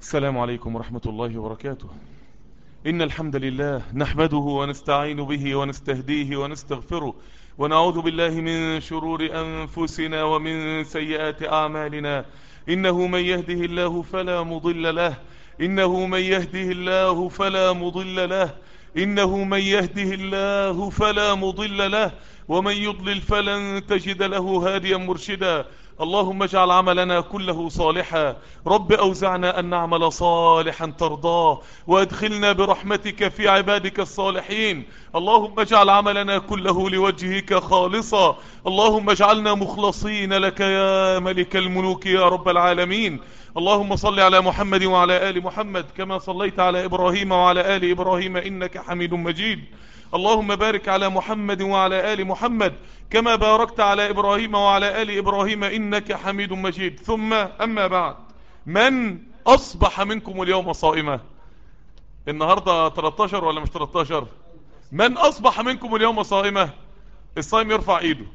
السلام عليكم ورحمة الله وبركاته إن الحمد لله نحمده ونستعين به ونستهديه ونستغفره ونعوذ بالله من شرور أنفسنا ومن سيئات أعمالنا إنه من يهده الله فلا مضل له إنه من يهده الله فلا مضل له إنه من يهده الله فلا مضل له ومن يضلل فلن تجد له هاديا مرشدا اللهم اجعل عملنا كله صالحا رب أوزعنا أن نعمل صالحا ترضاه وادخلنا برحمتك في عبادك الصالحين اللهم اجعل عملنا كله لوجهك خالصا اللهم اجعلنا مخلصين لك يا ملك الملوك يا رب العالمين اللهم صل على محمد وعلى آل محمد كما صليت على إبراهيم وعلى آل إبراهيم إنك حميد مجيد اللهم بارك على محمد وعلى آل محمد كما باركت على إبراهيم وعلى آل إبراهيم إنك حميد مجيد ثم أما بعد من أصبح منكم اليوم صائما النهاردة 13 ولا مش 13 من أصبح منكم اليوم صائمة الصائم يرفع ايده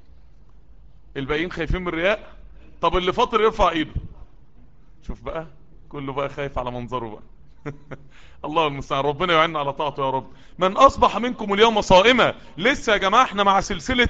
الباقيين خايفين من الرياء طب اللي فاطر يرفع ايده شوف بقى كله بقى خايف على منظره بقى الله المستعان ربنا يعيننا على طاعته يا رب من اصبح منكم اليوم صائما لسه يا جماعه احنا مع سلسله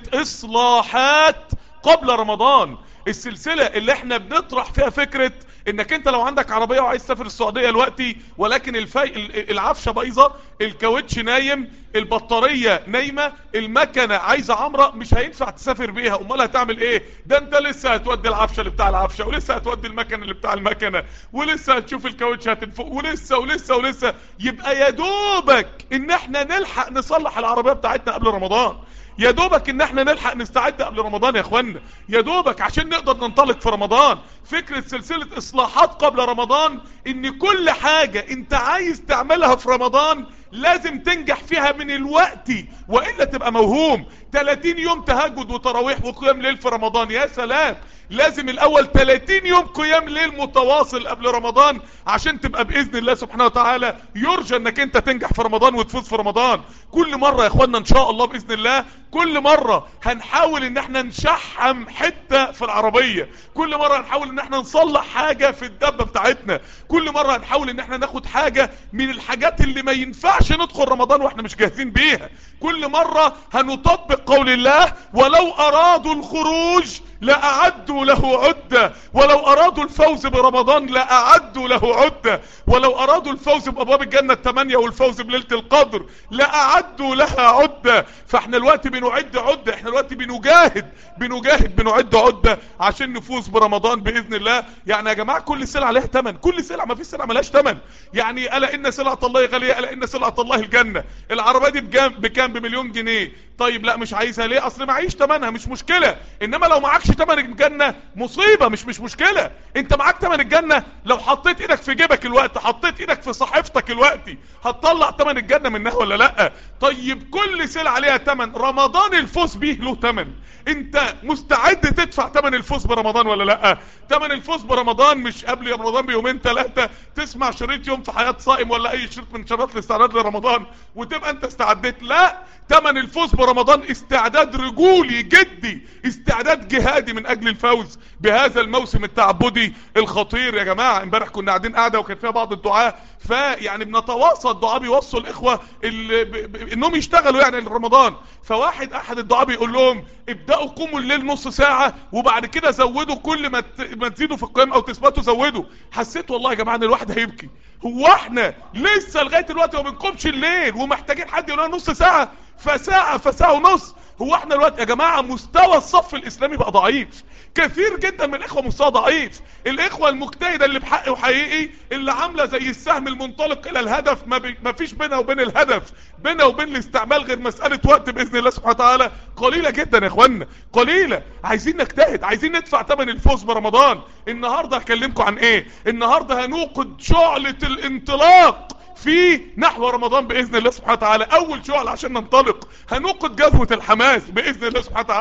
اصلاحات قبل رمضان السلسله اللي احنا بنطرح فيها فكره انك انت لو عندك عربيه وعايز تسافر السعوديه دلوقتي ولكن الفي... العفشه بايظه الكاوتش نايم البطاريه نايمه المكنه عايزه عمره مش هينفع تسافر بيها امال هتعمل ايه ده انت لسه هتودي العفشه اللي بتاع العفشه ولسه هتودي المكنه اللي بتاع المكنه ولسه هتشوف الكاوتش هتنفق ولسه ولسه ولسه يبقى يا دوبك ان احنا نلحق نصلح العربيه بتاعتنا قبل رمضان يا دوبك ان احنا نلحق نستعد قبل رمضان يا اخوانا يا دوبك عشان نقدر ننطلق في رمضان فكرة سلسلة اصلاحات قبل رمضان ان كل حاجة انت عايز تعملها في رمضان لازم تنجح فيها من الوقت وإلا تبقى موهوم 30 يوم تهجد وتراويح وقيام ليل في رمضان يا سلام لازم الاول 30 يوم قيام ليل متواصل قبل رمضان عشان تبقى باذن الله سبحانه وتعالى يرجى انك انت تنجح في رمضان وتفوز في رمضان كل مرة يا اخوانا ان شاء الله باذن الله كل مرة هنحاول ان احنا نشحم حتة في العربية كل مرة هنحاول ان احنا نصلح حاجة في الدبة بتاعتنا كل مرة هنحاول ان احنا ناخد حاجة من الحاجات اللي ما ينفعش ندخل رمضان واحنا مش جاهزين بيها كل مرة هنطبق قول الله ولو ارادوا الخروج لأعدوا له عدة ولو أرادوا الفوز برمضان لأعدوا له عدة ولو أرادوا الفوز بأبواب الجنة الثمانية والفوز بليلة القدر لأعدوا لها عدة فاحنا الوقت بنعد عدة احنا الوقت بنجاهد بنجاهد بنعد عدة عشان نفوز برمضان بإذن الله يعني يا جماعة كل سلعة لها تمن كل سلعة ما فيش سلعة ملهاش تمن يعني ألا إن سلعة الله غالية ألا إن سلعة الله الجنة العربية دي بكام بكام بمليون جنيه طيب لا مش عايزها ليه اصل معيش تمنها مش مشكلة انما لو معكش تمن الجنة مصيبة مش مش مشكلة انت معاك تمن الجنة لو حطيت ايدك في جيبك الوقت حطيت ايدك في صحيفتك الوقت هتطلع تمن الجنة منها ولا لا طيب كل سلعة ليها تمن رمضان الفوز بيه له تمن انت مستعد تدفع تمن الفوز برمضان ولا لا تمن الفوز برمضان مش قبل رمضان بيومين ثلاثة تسمع شريط يوم في حياة صائم ولا اي شريط من شريط الاستعداد لرمضان وتبقى انت استعديت لا تمن الفوز برمضان استعداد رجولي جدي استعداد جهادي من اجل الفوز بهذا الموسم التعبدي الخطير يا جماعة امبارح كنا قاعدين قاعدة وكان فيها بعض الدعاء فيعني بنتواصل الدعاء بيوصوا الاخوة اللي ب... ب... انهم يشتغلوا يعني لرمضان فواحد احد الدعاء بيقول لهم ابدأوا قوموا الليل نص ساعة وبعد كده زودوا كل ما ت... ما تزيدوا في القيام او تثبتوا زودوا حسيت والله يا جماعة ان الواحد هيبكي هو احنا لسه لغاية دلوقتي ما بنقومش الليل ومحتاجين حد يقول لنا نص ساعة فساعة فساعة ونص هو احنا دلوقتي يا جماعة مستوى الصف الاسلامي بقى ضعيف كثير جدا من الاخوة مستوى ضعيف الاخوة المجتهدة اللي بحق وحقيقي اللي عاملة زي السهم المنطلق الى الهدف ما, بي ما فيش بينها وبين الهدف بينها وبين الاستعمال غير مسألة وقت باذن الله سبحانه وتعالى قليلة جدا يا اخوانا قليلة عايزين نجتهد عايزين ندفع ثمن الفوز برمضان النهاردة هكلمكم عن ايه النهاردة هنوقد شعلة الانطلاق في نحو رمضان باذن الله سبحانه وتعالى اول شعل عشان ننطلق هنوقد جذوة الحماس باذن الله سبحانه وتعالى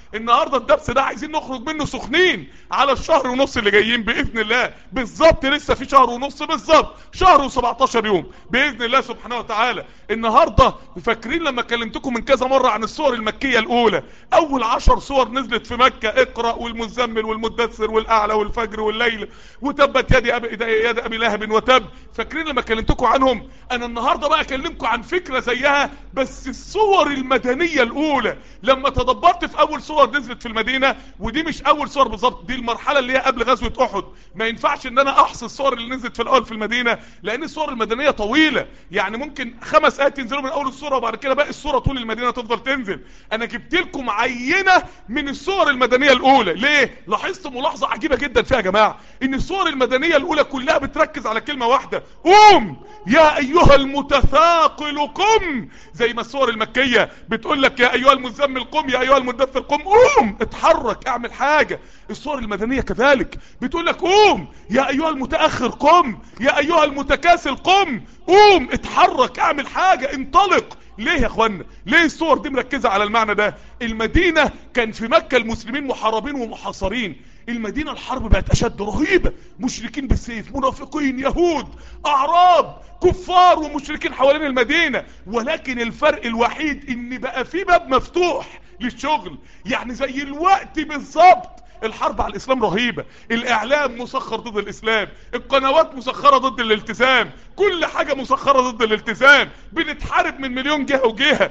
النهاردة الدرس ده عايزين نخرج منه سخنين على الشهر ونص اللي جايين باذن الله بالظبط لسه في شهر ونص بالظبط شهر و17 يوم باذن الله سبحانه وتعالى النهاردة فاكرين لما كلمتكم من كذا مرة عن الصور المكية الاولى اول عشر صور نزلت في مكة اقرأ والمزمل والمدثر والاعلى والفجر والليل وتبت يد ابي يد ابي لهب وتب فاكرين لما كلمتكم عنهم انا النهاردة بقى اكلمكم عن فكرة زيها بس الصور المدنية الاولى لما تدبرت في اول صور نزلت في المدينة ودي مش اول صور بالظبط دي المرحلة اللي هي قبل غزوة احد ما ينفعش ان انا احصي الصور اللي نزلت في الاول في المدينة لان الصور المدنية طويلة يعني ممكن خمس ايات ينزلوا من اول الصورة وبعد كده باقي الصورة طول المدينة تفضل تنزل انا جبت لكم عينة من الصور المدنية الاولى ليه لاحظت ملاحظة عجيبة جدا فيها يا جماعة ان الصور المدنية الاولى كلها بتركز على كلمة واحدة قوم يا ايها المتثاقل قم زي ما الصور المكية بتقول لك يا ايها المزمل قم يا ايها المدثر قم قوم اتحرك اعمل حاجة الصور المدنية كذلك بتقول لك قوم يا ايها المتأخر قم يا ايها المتكاسل قم قوم اتحرك اعمل حاجة انطلق ليه يا اخوانا ليه الصور دي مركزة على المعنى ده المدينة كان في مكة المسلمين محاربين ومحاصرين المدينة الحرب بقت اشد رهيبة مشركين بالسيف منافقين يهود اعراب كفار ومشركين حوالين المدينة ولكن الفرق الوحيد ان بقى في باب مفتوح للشغل يعني زي الوقت بالظبط الحرب على الاسلام رهيبة الاعلام مسخر ضد الاسلام القنوات مسخرة ضد الالتزام كل حاجة مسخرة ضد الالتزام بنتحارب من مليون جهة وجهة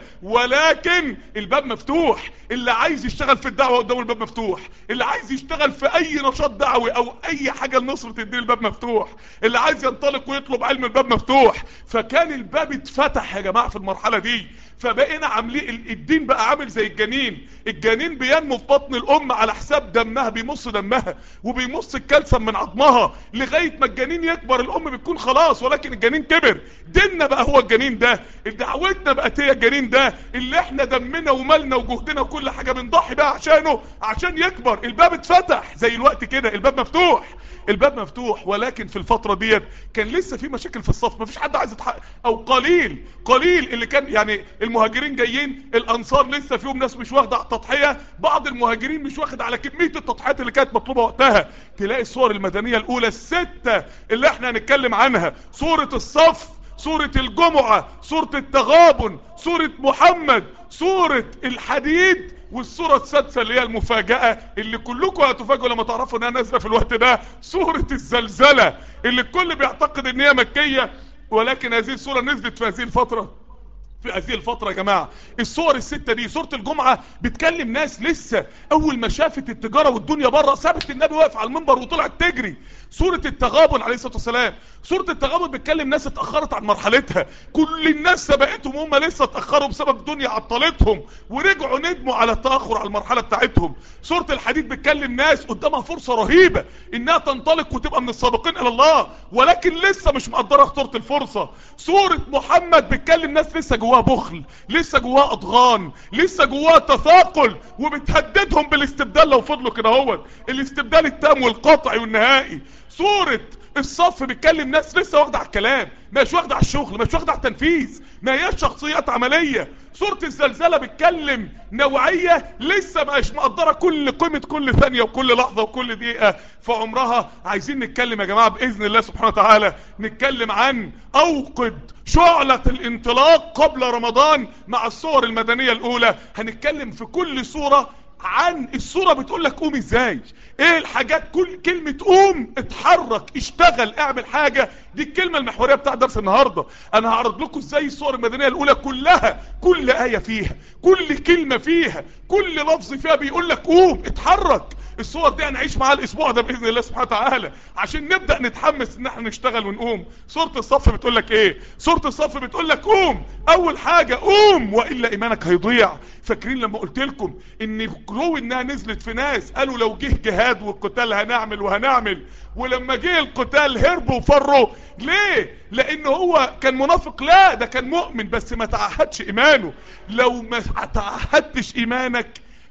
ولكن الباب مفتوح اللي عايز يشتغل في الدعوة قدام الباب مفتوح اللي عايز يشتغل في اي نشاط دعوي او اي حاجة لنصرة الدين الباب مفتوح اللي عايز ينطلق ويطلب علم الباب مفتوح فكان الباب اتفتح يا جماعة في المرحلة دي فبقينا عاملين الدين بقى عامل زي الجنين الجنين بينمو في بطن الام على حساب دمها بيمص دمها وبيمص الكالسيوم من عظمها لغايه ما الجنين يكبر الام بتكون خلاص ولكن الجنين كبر ديننا بقى هو الجنين ده دعوتنا بقت هي الجنين ده اللي احنا دمنا ومالنا وجهدنا وكل حاجه بنضحي بقى عشانه عشان يكبر الباب اتفتح زي الوقت كده الباب مفتوح الباب مفتوح ولكن في الفترة ديت كان لسه في مشاكل في الصف مفيش حد عايز يتحقق او قليل قليل اللي كان يعني المهاجرين جايين الانصار لسه فيهم ناس مش واخده تضحية بعض المهاجرين مش واخد على كمية التضحيات اللي كانت مطلوبة وقتها تلاقي الصور المدنية الاولى الستة اللي احنا هنتكلم عنها صورة الصف سورة الجمعة سورة التغابن سورة محمد سورة الحديد والصورة السادسة اللي هي المفاجأة اللي كلكم هتفاجئوا لما تعرفوا انها نازلة في الوقت ده سورة الزلزلة اللي الكل بيعتقد ان هي مكية ولكن هذه الصورة نزلت في هذه الفترة في هذه الفترة يا جماعة الصور الستة دي صورة الجمعة بتكلم ناس لسه اول ما شافت التجارة والدنيا بره سابت النبي واقف على المنبر وطلعت تجري سورة التغابن عليه الصلاة والسلام سورة التغابن بتكلم ناس اتأخرت عن مرحلتها كل الناس سبقتهم وهم لسه اتأخروا بسبب الدنيا عطلتهم ورجعوا ندموا على التأخر على المرحلة بتاعتهم سورة الحديد بتكلم ناس قدامها فرصة رهيبة انها تنطلق وتبقى من السابقين الى الله ولكن لسه مش مقدرة خطورة الفرصة سورة محمد بتكلم ناس لسه جواها بخل لسه جواها اضغان لسه جواها تثاقل وبتهددهم بالاستبدال لو فضلوا كده هو الاستبدال التام والقطعي والنهائي سورة الصف بيتكلم ناس لسه واخده على الكلام مش واخده على الشغل مش واخده على التنفيذ ما هياش شخصيات عمليه سوره الزلزله بتكلم نوعيه لسه مش مقدره كل قيمه كل ثانيه وكل لحظه وكل دقيقه في عمرها عايزين نتكلم يا جماعه باذن الله سبحانه وتعالى نتكلم عن اوقد شعلة الانطلاق قبل رمضان مع الصور المدنية الاولى هنتكلم في كل صورة عن الصورة بتقول لك قوم ازاي ايه الحاجات كل كلمة قوم اتحرك اشتغل اعمل حاجة دي الكلمة المحورية بتاع درس النهاردة انا هعرض لكم ازاي الصور المدنية الاولى كلها كل اية فيها كل كلمة فيها كل لفظ فيها بيقول لك قوم اتحرك الصور دي هنعيش معاها الاسبوع ده باذن الله سبحانه وتعالى عشان نبدا نتحمس ان احنا نشتغل ونقوم سوره الصف بتقول لك ايه سوره الصف بتقول لك قوم اول حاجه قوم والا ايمانك هيضيع فاكرين لما قلت لكم ان كرو انها نزلت في ناس قالوا لو جه جهاد والقتال هنعمل وهنعمل ولما جه القتال هربوا وفروا ليه لان هو كان منافق لا ده كان مؤمن بس ما تعهدش ايمانه لو ما تعهدتش ايمانك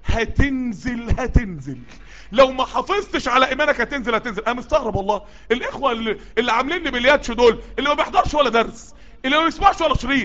هتنزل هتنزل لو ما حافظتش على ايمانك هتنزل هتنزل انا مستغرب والله الاخوه اللي, اللي عاملين لي بالياتش دول اللي ما بيحضرش ولا درس اللي ما بيسمعش ولا شريط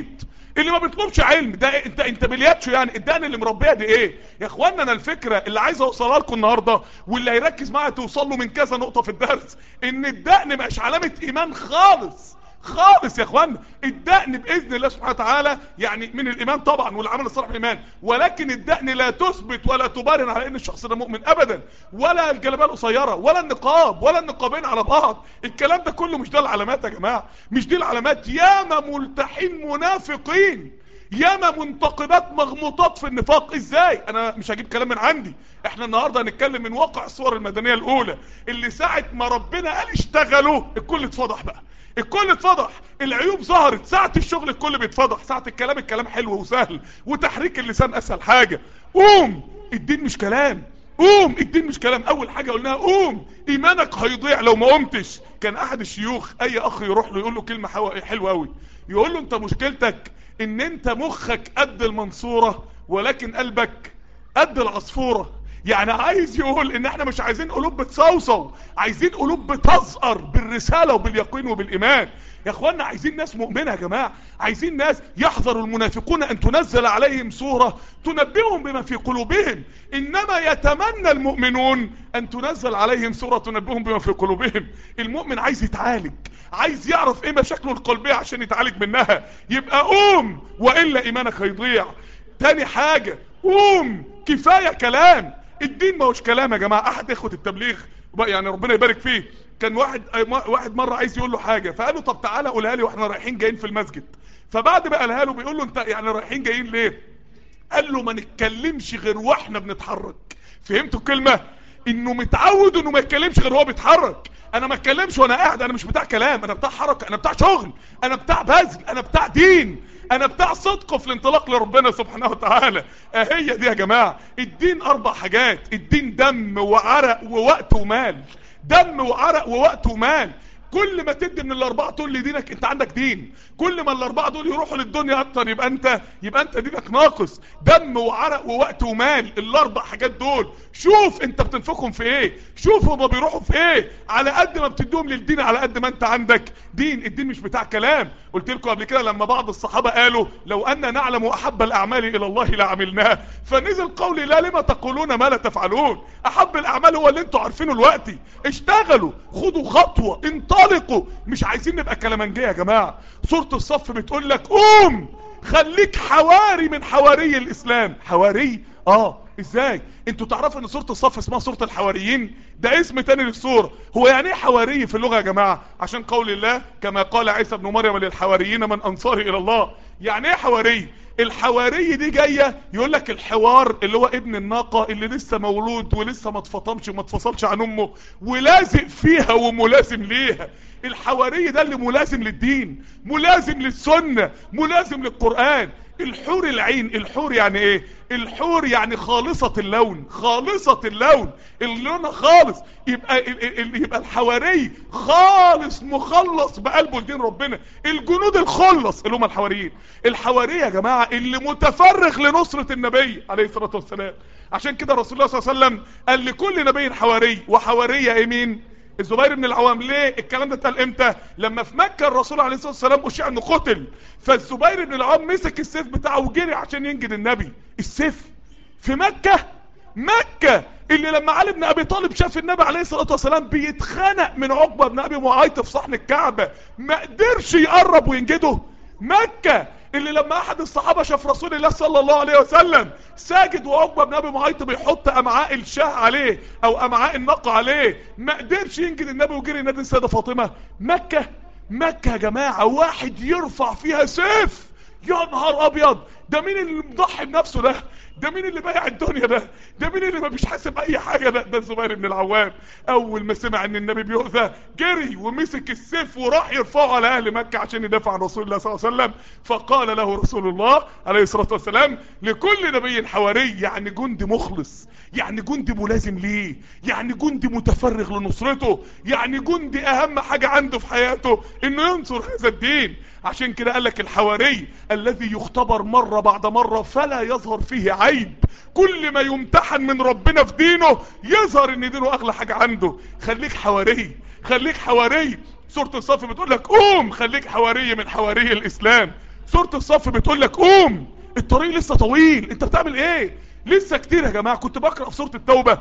اللي ما بيطلبش علم ده انت انت بلياتشو يعني الدقن اللي مربيه دي ايه يا اخوانا انا الفكره اللي عايز اوصلها لكم النهارده واللي هيركز معايا توصل له من كذا نقطه في الدرس ان الدقن مش علامه ايمان خالص خالص يا اخوانا الدقن باذن الله سبحانه وتعالى يعني من الايمان طبعا والعمل الصالح من الايمان ولكن الدقن لا تثبت ولا تبرر على ان الشخص ده مؤمن ابدا ولا الجلابيه القصيره ولا النقاب ولا النقابين على بعض الكلام ده كله مش ده العلامات يا جماعه مش دي العلامات ياما ملتحين منافقين ياما منتقدات مغموطات في النفاق ازاي انا مش هجيب كلام من عندي احنا النهارده هنتكلم من واقع الصور المدنيه الاولى اللي ساعه ما ربنا قال اشتغلوا الكل اتفضح بقى الكل اتفضح العيوب ظهرت ساعة الشغل الكل بيتفضح ساعة الكلام الكلام حلو وسهل وتحريك اللسان اسهل حاجة قوم الدين مش كلام قوم الدين مش كلام اول حاجة قلناها قوم ايمانك هيضيع لو ما قمتش كان احد الشيوخ اي اخ يروح له يقول له كلمة حلوة قوي يقول له انت مشكلتك ان انت مخك قد المنصورة ولكن قلبك قد العصفورة يعني عايز يقول ان احنا مش عايزين قلوب بتصوصو عايزين قلوب بتزقر بالرسالة وباليقين وبالايمان يا اخوانا عايزين ناس مؤمنة يا جماعة عايزين ناس يحذر المنافقون ان تنزل عليهم سورة تنبئهم بما في قلوبهم انما يتمنى المؤمنون ان تنزل عليهم سورة تنبئهم بما في قلوبهم المؤمن عايز يتعالج عايز يعرف ايه مشاكله القلبية عشان يتعالج منها يبقى قوم وإلا ايمانك هيضيع تاني حاجة قوم كفاية كلام الدين ما هوش كلام يا جماعة احد اخوة التبليغ يعني ربنا يبارك فيه كان واحد واحد مرة عايز يقول له حاجة فقال له طب تعالى قولها لي واحنا رايحين جايين في المسجد فبعد ما قالها له بيقول له انت يعني رايحين جايين ليه قال له ما نتكلمش غير واحنا بنتحرك فهمتوا الكلمة انه متعود انه ما يتكلمش غير هو بيتحرك انا ما اتكلمش وانا قاعد انا مش بتاع كلام انا بتاع حركة انا بتاع شغل انا بتاع بذل انا بتاع دين انا بتاع صدق في الانطلاق لربنا سبحانه وتعالى هي دي يا جماعة الدين اربع حاجات الدين دم وعرق ووقت ومال دم وعرق ووقت ومال كل ما تدي من الاربعه دول لدينك انت عندك دين كل ما الاربعه دول يروحوا للدنيا اكتر يبقى انت يبقى انت دينك ناقص دم وعرق ووقت ومال الاربع حاجات دول شوف انت بتنفقهم في ايه شوف هما بيروحوا في ايه على قد ما بتديهم للدين على قد ما انت عندك دين الدين مش بتاع كلام قلت لكم قبل كده لما بعض الصحابه قالوا لو ان نعلم احب الاعمال الى الله لعملناه فنزل قولي لا لما تقولون ما لا تفعلون احب الاعمال هو اللي انتوا عارفينه دلوقتي اشتغلوا خدوا خطوه انطلقوا مش عايزين نبقى كلامنجيه يا جماعه سوره الصف بتقول لك قوم خليك حواري من حواري الاسلام حواري اه ازاي انتوا تعرفوا ان سورة الصف اسمها سورة الحواريين ده اسم تاني للسورة هو يعني ايه حواري في اللغة يا جماعة عشان قول الله كما قال عيسى ابن مريم للحواريين من انصاري الى الله يعني ايه حواري الحواري دي جاية يقول لك الحوار اللي هو ابن الناقة اللي لسه مولود ولسه ما اتفطمش وما اتفصلش عن امه ولازق فيها وملازم ليها الحواري ده اللي ملازم للدين ملازم للسنة ملازم للقرآن الحور العين الحور يعني ايه الحور يعني خالصة اللون خالصة اللون اللون خالص يبقى ال ال يبقى الحواري خالص مخلص بقلبه لدين ربنا الجنود الخلص اللي هم الحواريين الحواري يا جماعة اللي متفرغ لنصرة النبي عليه الصلاة والسلام عشان كده رسول الله صلى الله عليه وسلم قال لكل نبي حواري وحوارية ايه مين الزبير بن العوام ليه الكلام ده اتقال امتى لما في مكة الرسول عليه الصلاة والسلام اشيع انه قتل فالزبير بن العوام مسك السيف بتاعه وجري عشان ينجد النبي السيف في مكة مكة اللي لما علي بن ابي طالب شاف النبي عليه الصلاة والسلام بيتخنق من عقبة بن ابي معيط في صحن الكعبة ما قدرش يقرب وينجده مكة اللي لما احد الصحابة شاف رسول الله صلى الله عليه وسلم ساجد وعقبة بن ابي معيط بيحط امعاء الشاه عليه او امعاء النقع عليه ما قدرش ينجد النبي وجري ينادي السيدة فاطمة مكة مكة يا جماعة واحد يرفع فيها سيف يا نهار ابيض ده مين اللي مضحي بنفسه ده ده مين اللي بايع الدنيا ده ده مين اللي ما مش حاسب اي حاجة ده ده الزبير بن العوام اول ما سمع ان النبي بيؤذى جري ومسك السيف وراح يرفعه على اهل مكة عشان يدافع عن رسول الله صلى الله عليه وسلم فقال له رسول الله عليه الصلاة والسلام لكل نبي حواري يعني جندي مخلص يعني جندي ملازم ليه يعني جندي متفرغ لنصرته يعني جندي اهم حاجة عنده في حياته انه ينصر هذا الدين عشان كده قال لك الحواري الذي يختبر مرة بعد مرة فلا يظهر فيه عيب كل ما يمتحن من ربنا في دينه يظهر ان دينه اغلى حاجة عنده خليك حواري خليك حواري سورة الصف بتقول لك قوم خليك حواري من حواري الاسلام سورة الصف بتقول لك قوم الطريق لسه طويل انت بتعمل ايه لسه كتير يا جماعة كنت بقرأ في سورة التوبة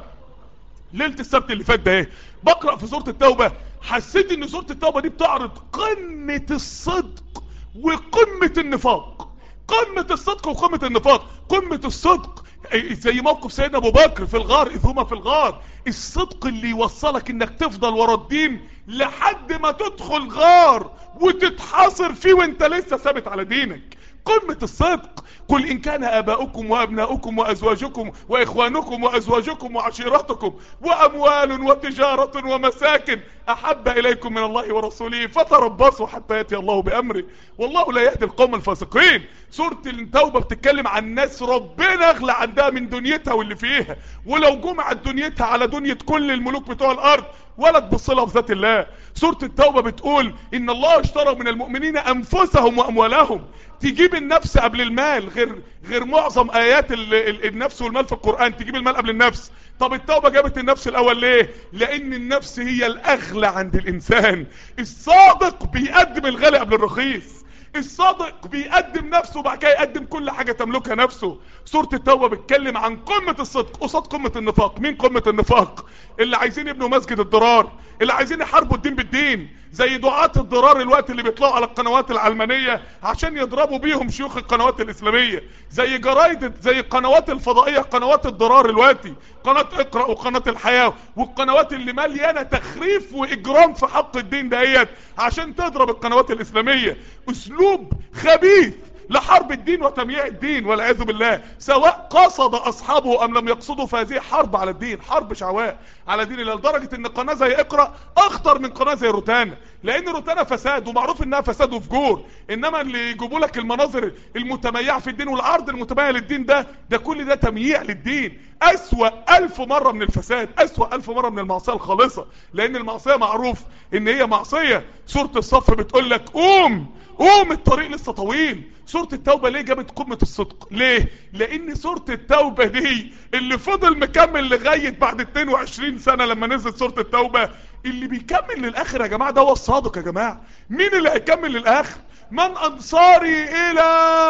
ليلة السبت اللي فات ده ايه بقرأ في سورة التوبة حسيت ان سورة التوبة دي بتعرض قمة الصدق وقمة النفاق قمة الصدق وقمة النفاق قمة الصدق زي موقف سيدنا ابو بكر في الغار اذ هما في الغار الصدق اللي يوصلك انك تفضل ورا الدين لحد ما تدخل غار وتتحاصر فيه وانت لسه ثابت على دينك قمة الصدق قل إن كان آباؤكم وأبناؤكم وأزواجكم وإخوانكم وأزواجكم وعشيرتكم وأموال وتجارة ومساكن أحب إليكم من الله ورسوله فتربصوا حتى يأتي الله بأمره والله لا يهدي القوم الفاسقين سورة التوبة بتتكلم عن ناس ربنا أغلى عندها من دنيتها واللي فيها ولو جمعت دنيتها على دنيا كل الملوك بتوع الأرض ولا تبص لها في ذات الله سورة التوبة بتقول إن الله اشترى من المؤمنين أنفسهم وأموالهم تجيب النفس قبل المال غير غير معظم آيات ال ال النفس والمال في القرآن تجيب المال قبل النفس طب التوبة جابت النفس الأول ليه لأن النفس هي الأغلى عند الإنسان الصادق بيقدم الغالي قبل الرخيص الصادق بيقدم نفسه وبعد كده يقدم كل حاجة تملكها نفسه سورة التوبة بتكلم عن قمة الصدق قصاد قمة النفاق مين قمة النفاق اللي عايزين يبنوا مسجد الضرار اللي عايزين يحاربوا الدين بالدين زي دعاة الضرار الوقت اللي بيطلعوا على القنوات العلمانية عشان يضربوا بيهم شيوخ القنوات الإسلامية زي جرايد زي القنوات الفضائية قنوات الضرار الوقتي قناة اقرأ وقناة الحياة والقنوات اللي مليانة تخريف وإجرام في حق الدين دهيت عشان تضرب القنوات الإسلامية أسلوب خبيث لحرب الدين وتمييع الدين والعياذ بالله سواء قصد اصحابه ام لم يقصدوا فهذه حرب على الدين حرب شعواء على دين الله لدرجه ان قناه زي اقرا اخطر من قناه زي روتانا لان روتانا فساد ومعروف انها فساد وفجور انما اللي يجيبوا لك المناظر المتميعه في الدين والعرض المتميع للدين ده ده كل ده تمييع للدين اسوا الف مره من الفساد اسوا الف مره من المعصيه الخالصه لان المعصيه معروف ان هي معصيه سوره الصف بتقول لك قوم قوم الطريق لسه طويل سورة التوبة ليه جابت قمة الصدق ليه لان سورة التوبة دي اللي فضل مكمل لغاية بعد 22 سنة لما نزلت سورة التوبة اللي بيكمل للاخر يا جماعة ده هو الصادق يا جماعة مين اللي هيكمل للاخر من انصاري الى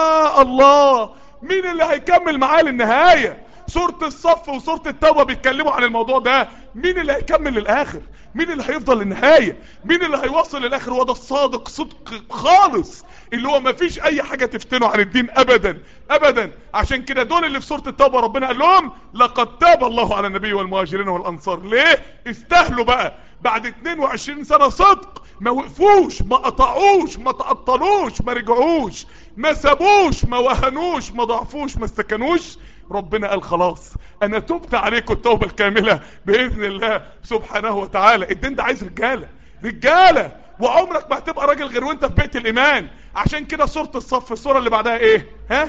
الله مين اللي هيكمل معاه للنهاية سورة الصف وسورة التوبة بيتكلموا عن الموضوع ده مين اللي هيكمل للاخر مين اللي هيفضل للنهاية مين اللي هيوصل للاخر هو ده الصادق صدق خالص اللي هو ما فيش اي حاجة تفتنه عن الدين ابدا ابدا عشان كده دول اللي في سورة التوبة ربنا قال لهم لقد تاب الله على النبي والمهاجرين والانصار ليه استاهلوا بقى بعد 22 سنة صدق ما وقفوش ما قطعوش ما تقطلوش ما رجعوش ما سابوش ما وهنوش ما ضعفوش ما استكنوش ربنا قال خلاص انا تبت عليكم التوبة الكاملة باذن الله سبحانه وتعالى الدين ده عايز رجالة رجالة وعمرك ما هتبقى راجل غير وانت في بيت الايمان عشان كده سورة الصف السورة اللي بعدها ايه ها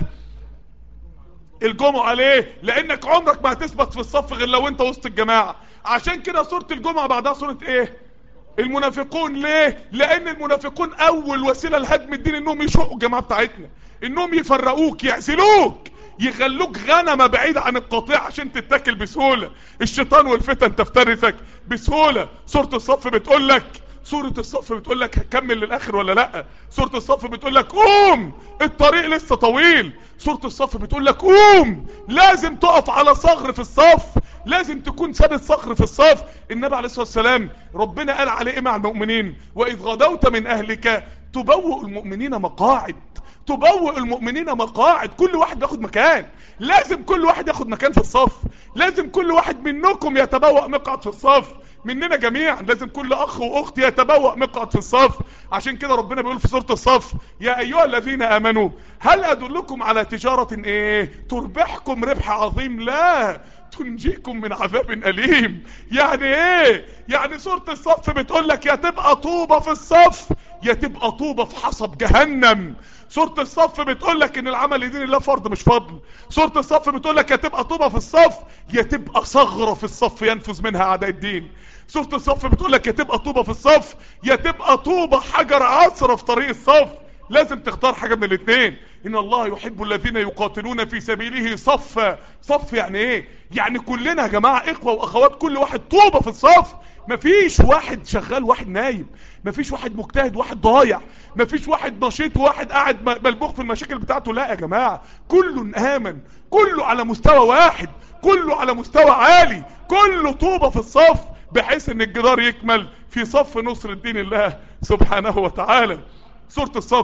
الجمعة ليه لانك عمرك ما هتثبت في الصف غير لو انت وسط الجماعة عشان كده سورة الجمعة بعدها سورة ايه المنافقون ليه لان المنافقون اول وسيلة لهدم الدين انهم يشقوا الجماعة بتاعتنا انهم يفرقوك يعزلوك يخلوك غنمة بعيد عن القطيع عشان تتاكل بسهولة الشيطان والفتن تفترسك بسهولة سورة الصف بتقول لك سورة الصف بتقول لك هكمل للاخر ولا لا سورة الصف بتقول لك قوم الطريق لسه طويل سورة الصف بتقول لك قوم لازم تقف على صخر في الصف لازم تكون ثابت صخر في الصف النبي عليه الصلاة والسلام ربنا قال عليه ايه مع المؤمنين واذ غدوت من اهلك تبوئ المؤمنين مقاعد تبوئ المؤمنين مقاعد كل واحد بياخد مكان لازم كل واحد ياخد مكان في الصف لازم كل واحد منكم يتبوأ مقعد في الصف مننا جميعا لازم كل اخ واخت يتبوأ مقعد في الصف عشان كده ربنا بيقول في سورة الصف يا ايها الذين امنوا هل ادلكم على تجارة ايه تربحكم ربح عظيم لا تنجيكم من عذاب أليم يعني ايه يعني سورة الصف بتقول لك يا تبقى طوبة في الصف يا تبقى طوبة في حصب جهنم سورة الصف بتقول لك ان العمل لدين الله فرض مش فضل سورة الصف بتقول لك يا تبقى طوبة في الصف يا تبقى ثغرة في الصف ينفذ منها اعداء الدين سورة الصف بتقول لك يا تبقى طوبة في الصف يا تبقى طوبة حجر عصرة في طريق الصف لازم تختار حاجة من الاثنين ان الله يحب الذين يقاتلون في سبيله صفا صف يعني ايه يعني كلنا يا جماعة اخوة واخوات كل واحد طوبة في الصف مفيش واحد شغال واحد نايم مفيش واحد مجتهد واحد ضايع مفيش واحد نشيط وواحد قاعد م- ملبوخ في المشاكل بتاعته لا يا جماعة كله آمن كله على مستوى واحد كله على مستوى عالي كله طوبة في الصف بحيث ان الجدار يكمل في صف نصر الدين الله سبحانه وتعالى سورة الصف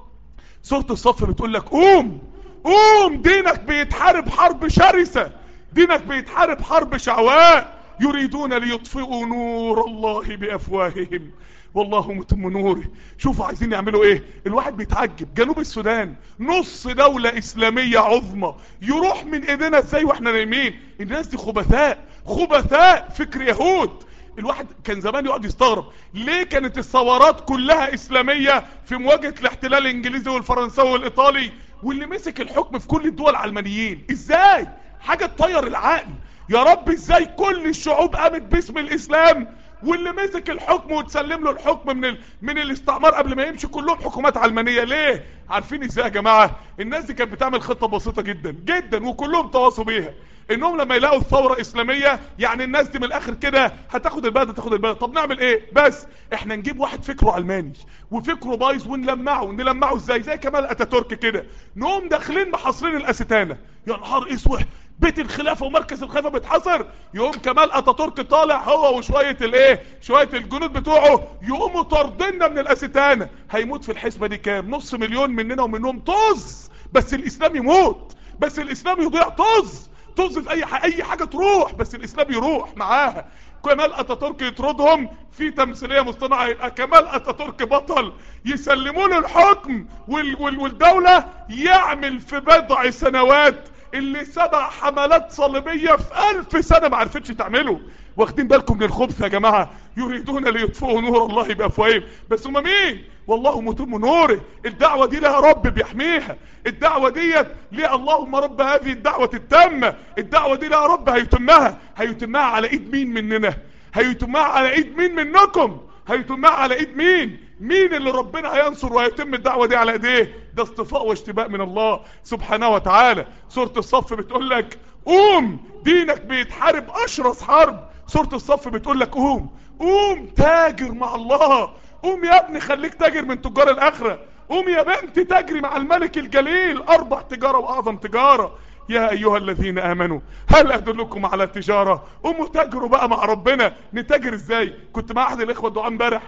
سورة الصف بتقول لك قوم قوم دينك بيتحارب حرب شرسة دينك بيتحارب حرب شعواء يريدون ليطفئوا نور الله بأفواههم والله متم نوره شوفوا عايزين يعملوا ايه الواحد بيتعجب جنوب السودان نص دولة اسلامية عظمى يروح من ايدينا ازاي واحنا نايمين الناس دي خبثاء خبثاء فكر يهود الواحد كان زمان يقعد يستغرب ليه كانت الثورات كلها اسلامية في مواجهة الاحتلال الانجليزي والفرنساوي والايطالي واللي مسك الحكم في كل الدول علمانيين ازاي حاجة تطير العقل يا رب ازاي كل الشعوب قامت باسم الاسلام واللي مسك الحكم وتسلم له الحكم من ال... من الاستعمار قبل ما يمشي كلهم حكومات علمانيه ليه عارفين ازاي يا جماعه الناس دي كانت بتعمل خطه بسيطه جدا جدا وكلهم تواصوا بيها انهم لما يلاقوا الثوره اسلاميه يعني الناس دي من الاخر كده هتاخد البلد هتاخد البلد طب نعمل ايه بس احنا نجيب واحد فكره علماني وفكره بايظ ونلمعه نلمعه ازاي زي كمال اتاتورك كده نقوم داخلين محاصرين الاستانه يا نهار اسود بيت الخلافه ومركز الخلافه بيتحصر يقوم كمال اتاتورك طالع هو وشويه الايه شويه الجنود بتوعه يقوموا طاردنا من الاستانه هيموت في الحسبه دي كام نص مليون مننا ومنهم طز بس الاسلام يموت بس الاسلام يضيع طز طز في اي حاجه اي حاجه تروح بس الاسلام يروح معاها كمال اتاتورك يطردهم في تمثيليه مصطنعه يبقى كمال اتاتورك بطل يسلموا له الحكم وال وال والدوله يعمل في بضع سنوات اللي سبع حملات صليبيه في ألف سنه ما عرفتش تعمله واخدين بالكم من الخبث يا جماعه يريدون ليطفئوا نور الله بافواههم بس هم مين والله متم نوره الدعوه دي لها رب بيحميها الدعوه ديت ليه اللهم رب هذه الدعوه التامه الدعوه دي لها رب هيتمها هيتمها على ايد مين مننا هيتمها على ايد مين منكم هيتمها على ايد مين مين اللي ربنا هينصر وهيتم الدعوه دي على ايديه ده اصطفاء واشتباء من الله سبحانه وتعالى سوره الصف بتقول لك قوم دينك بيتحارب اشرس حرب سوره الصف بتقول لك قوم قوم تاجر مع الله قوم يا ابني خليك تاجر من تجار الاخره قوم يا بنت تجري مع الملك الجليل اربع تجاره واعظم تجاره يا ايها الذين امنوا هل ادلكم على تجاره قوموا تاجروا بقى مع ربنا نتاجر ازاي كنت مع احد الاخوه الدعاء امبارح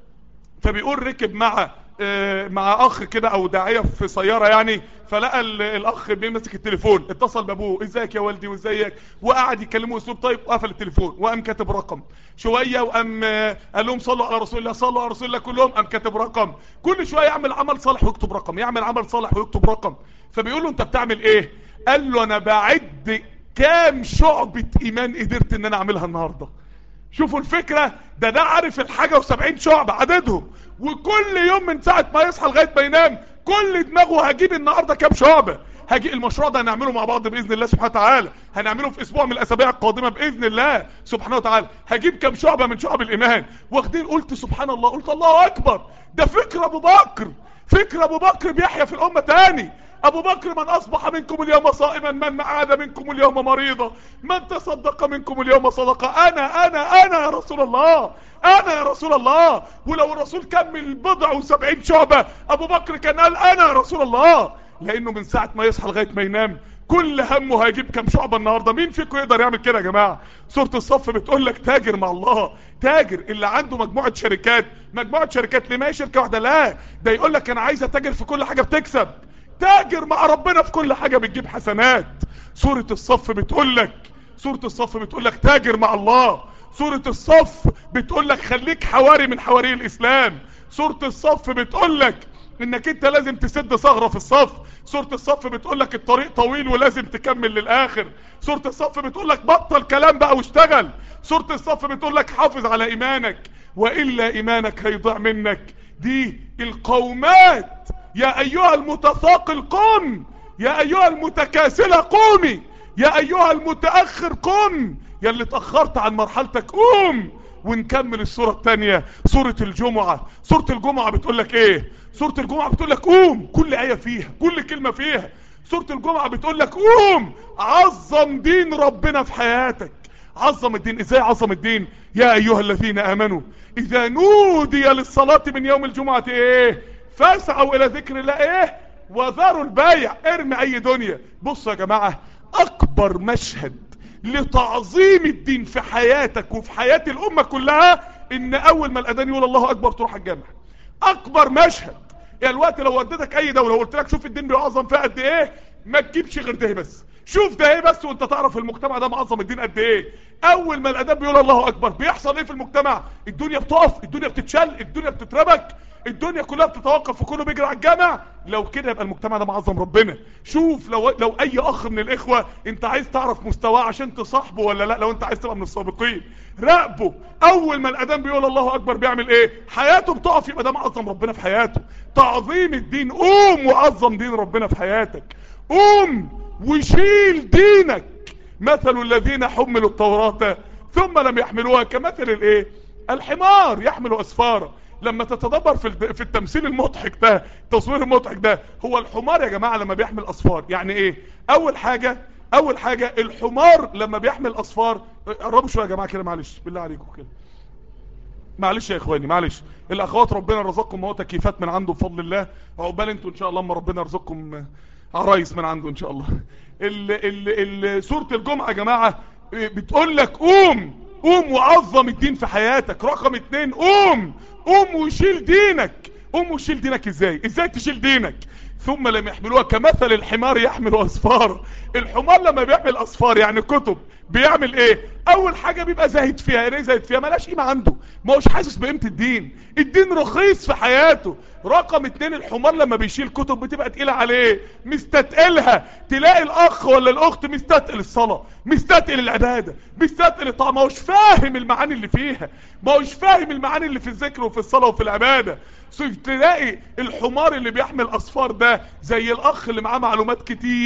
فبيقول ركب مع آه، مع اخ كده او داعيه في سياره يعني فلقى ال- الاخ بيمسك التليفون اتصل بابوه ازيك يا والدي وازيك وقعد يكلمه اسلوب طيب وقفل التليفون وقام كاتب رقم شويه وقام آه، قال لهم صلوا على رسول الله صلوا على رسول الله كلهم قام كاتب رقم كل شويه يعمل عمل صالح ويكتب رقم يعمل عمل صالح ويكتب رقم فبيقول له انت بتعمل ايه قال له انا بعد كام شعبة ايمان قدرت ان انا اعملها النهارده شوفوا الفكرة ده ده عارف الحاجة وسبعين شعب عددهم وكل يوم من ساعة ما يصحى لغاية ما ينام كل دماغه هجيب النهاردة كام شعبة هجي المشروع ده هنعمله مع بعض باذن الله سبحانه وتعالى هنعمله في اسبوع من الاسابيع القادمه باذن الله سبحانه وتعالى هجيب كام شعبه من شعب الايمان واخدين قلت سبحان الله قلت الله اكبر ده فكر ابو بكر فكر ابو بكر بيحيا في الامه تاني ابو بكر من اصبح منكم اليوم صائما من عاد منكم اليوم مريضا من تصدق منكم اليوم صدقه انا انا انا يا رسول الله انا يا رسول الله ولو الرسول كمل بضع وسبعين شعبة ابو بكر كان قال انا يا رسول الله لانه من ساعة ما يصحى لغاية ما ينام كل همه هيجيب كام شعبة النهاردة مين فيكم يقدر يعمل كده يا جماعة سورة الصف بتقول لك تاجر مع الله تاجر اللي عنده مجموعة شركات مجموعة شركات ليه ما هي شركة واحدة لا ده يقول لك انا عايز اتاجر في كل حاجة بتكسب تاجر مع ربنا في كل حاجة بتجيب حسنات سورة الصف بتقول لك سورة الصف بتقول لك تاجر مع الله سورة الصف بتقول لك خليك حواري من حواري الاسلام سورة الصف بتقول لك انك انت لازم تسد ثغرة في الصف سورة الصف بتقول لك الطريق طويل ولازم تكمل للاخر سورة الصف بتقول لك بطل كلام بقى واشتغل سورة الصف بتقول لك حافظ على ايمانك والا ايمانك هيضيع منك دي القومات يا ايها المتثاقل قم يا ايها المتكاسلة قومي يا ايها المتأخر قم يا اللي اتأخرت عن مرحلتك قوم ونكمل السورة التانية سورة الجمعة سورة الجمعة بتقول لك ايه سورة الجمعة بتقول لك قوم كل آية فيها كل كلمة فيها سورة الجمعة بتقول لك قوم عظم دين ربنا في حياتك عظم الدين ازاي عظم الدين يا ايها الذين امنوا اذا نودي للصلاة من يوم الجمعة ايه فاسعوا الى ذكر الله ايه وذروا البايع ارمي اي دنيا بصوا يا جماعة اكبر مشهد لتعظيم الدين في حياتك وفي حياة الامة كلها ان اول ما الاذان يقول الله اكبر تروح الجامع اكبر مشهد يعني الوقت لو وديتك اي دولة وقلت لك شوف الدين بيعظم فيها قد ايه ما تجيبش غير ده بس شوف ده ايه بس وانت تعرف المجتمع ده معظم الدين قد ايه اول ما الاذان بيقول الله اكبر بيحصل ايه في المجتمع الدنيا بتقف الدنيا بتتشل الدنيا بتتربك الدنيا كلها بتتوقف وكله بيجري على الجامع لو كده يبقى المجتمع ده معظم ربنا شوف لو لو اي اخ من الاخوه انت عايز تعرف مستواه عشان تصاحبه ولا لا لو انت عايز تبقى من السابقين راقبه اول ما الاذان بيقول الله اكبر بيعمل ايه حياته بتقف يبقى ده معظم ربنا في حياته تعظيم الدين قوم وعظم دين ربنا في حياتك قوم وشيل دينك مثل الذين حملوا التوراة ثم لم يحملوها كمثل الايه الحمار يحمل اسفارا لما تتدبر في في التمثيل المضحك ده التصوير المضحك ده هو الحمار يا جماعة لما بيحمل اصفار يعني ايه اول حاجة اول حاجة الحمار لما بيحمل اصفار قربوا شوية يا جماعة كده معلش بالله عليكم كده معلش يا اخواني معلش الاخوات ربنا رزقكم هو تكييفات من عنده بفضل الله عقبال انتوا ان شاء الله اما ربنا يرزقكم عرايس من عنده ان شاء الله ال ال ال سورة الجمعة يا جماعة بتقول لك قوم قوم وعظم الدين في حياتك رقم اتنين قوم قوم وشيل دينك قوم وشيل دينك ازاي ازاي تشيل دينك ثم لم يحملوها كمثل الحمار يحمل اصفار الحمار لما بيعمل اصفار يعني كتب بيعمل ايه اول حاجة بيبقى زاهد فيها يعني زاهد فيها ملاش قيمة عنده ما هوش حاسس بقيمة الدين الدين رخيص في حياته رقم اتنين الحمار لما بيشيل كتب بتبقى تقيلة عليه مستتقلها تلاقي الاخ ولا الاخت مستتقل الصلاة مستتقل العبادة مستتقل الطعام ما هوش فاهم المعاني اللي فيها ما هوش فاهم المعاني اللي في الذكر وفي الصلاة وفي العبادة تلاقي الحمار اللي بيحمل اصفار ده زي الاخ اللي معاه معلومات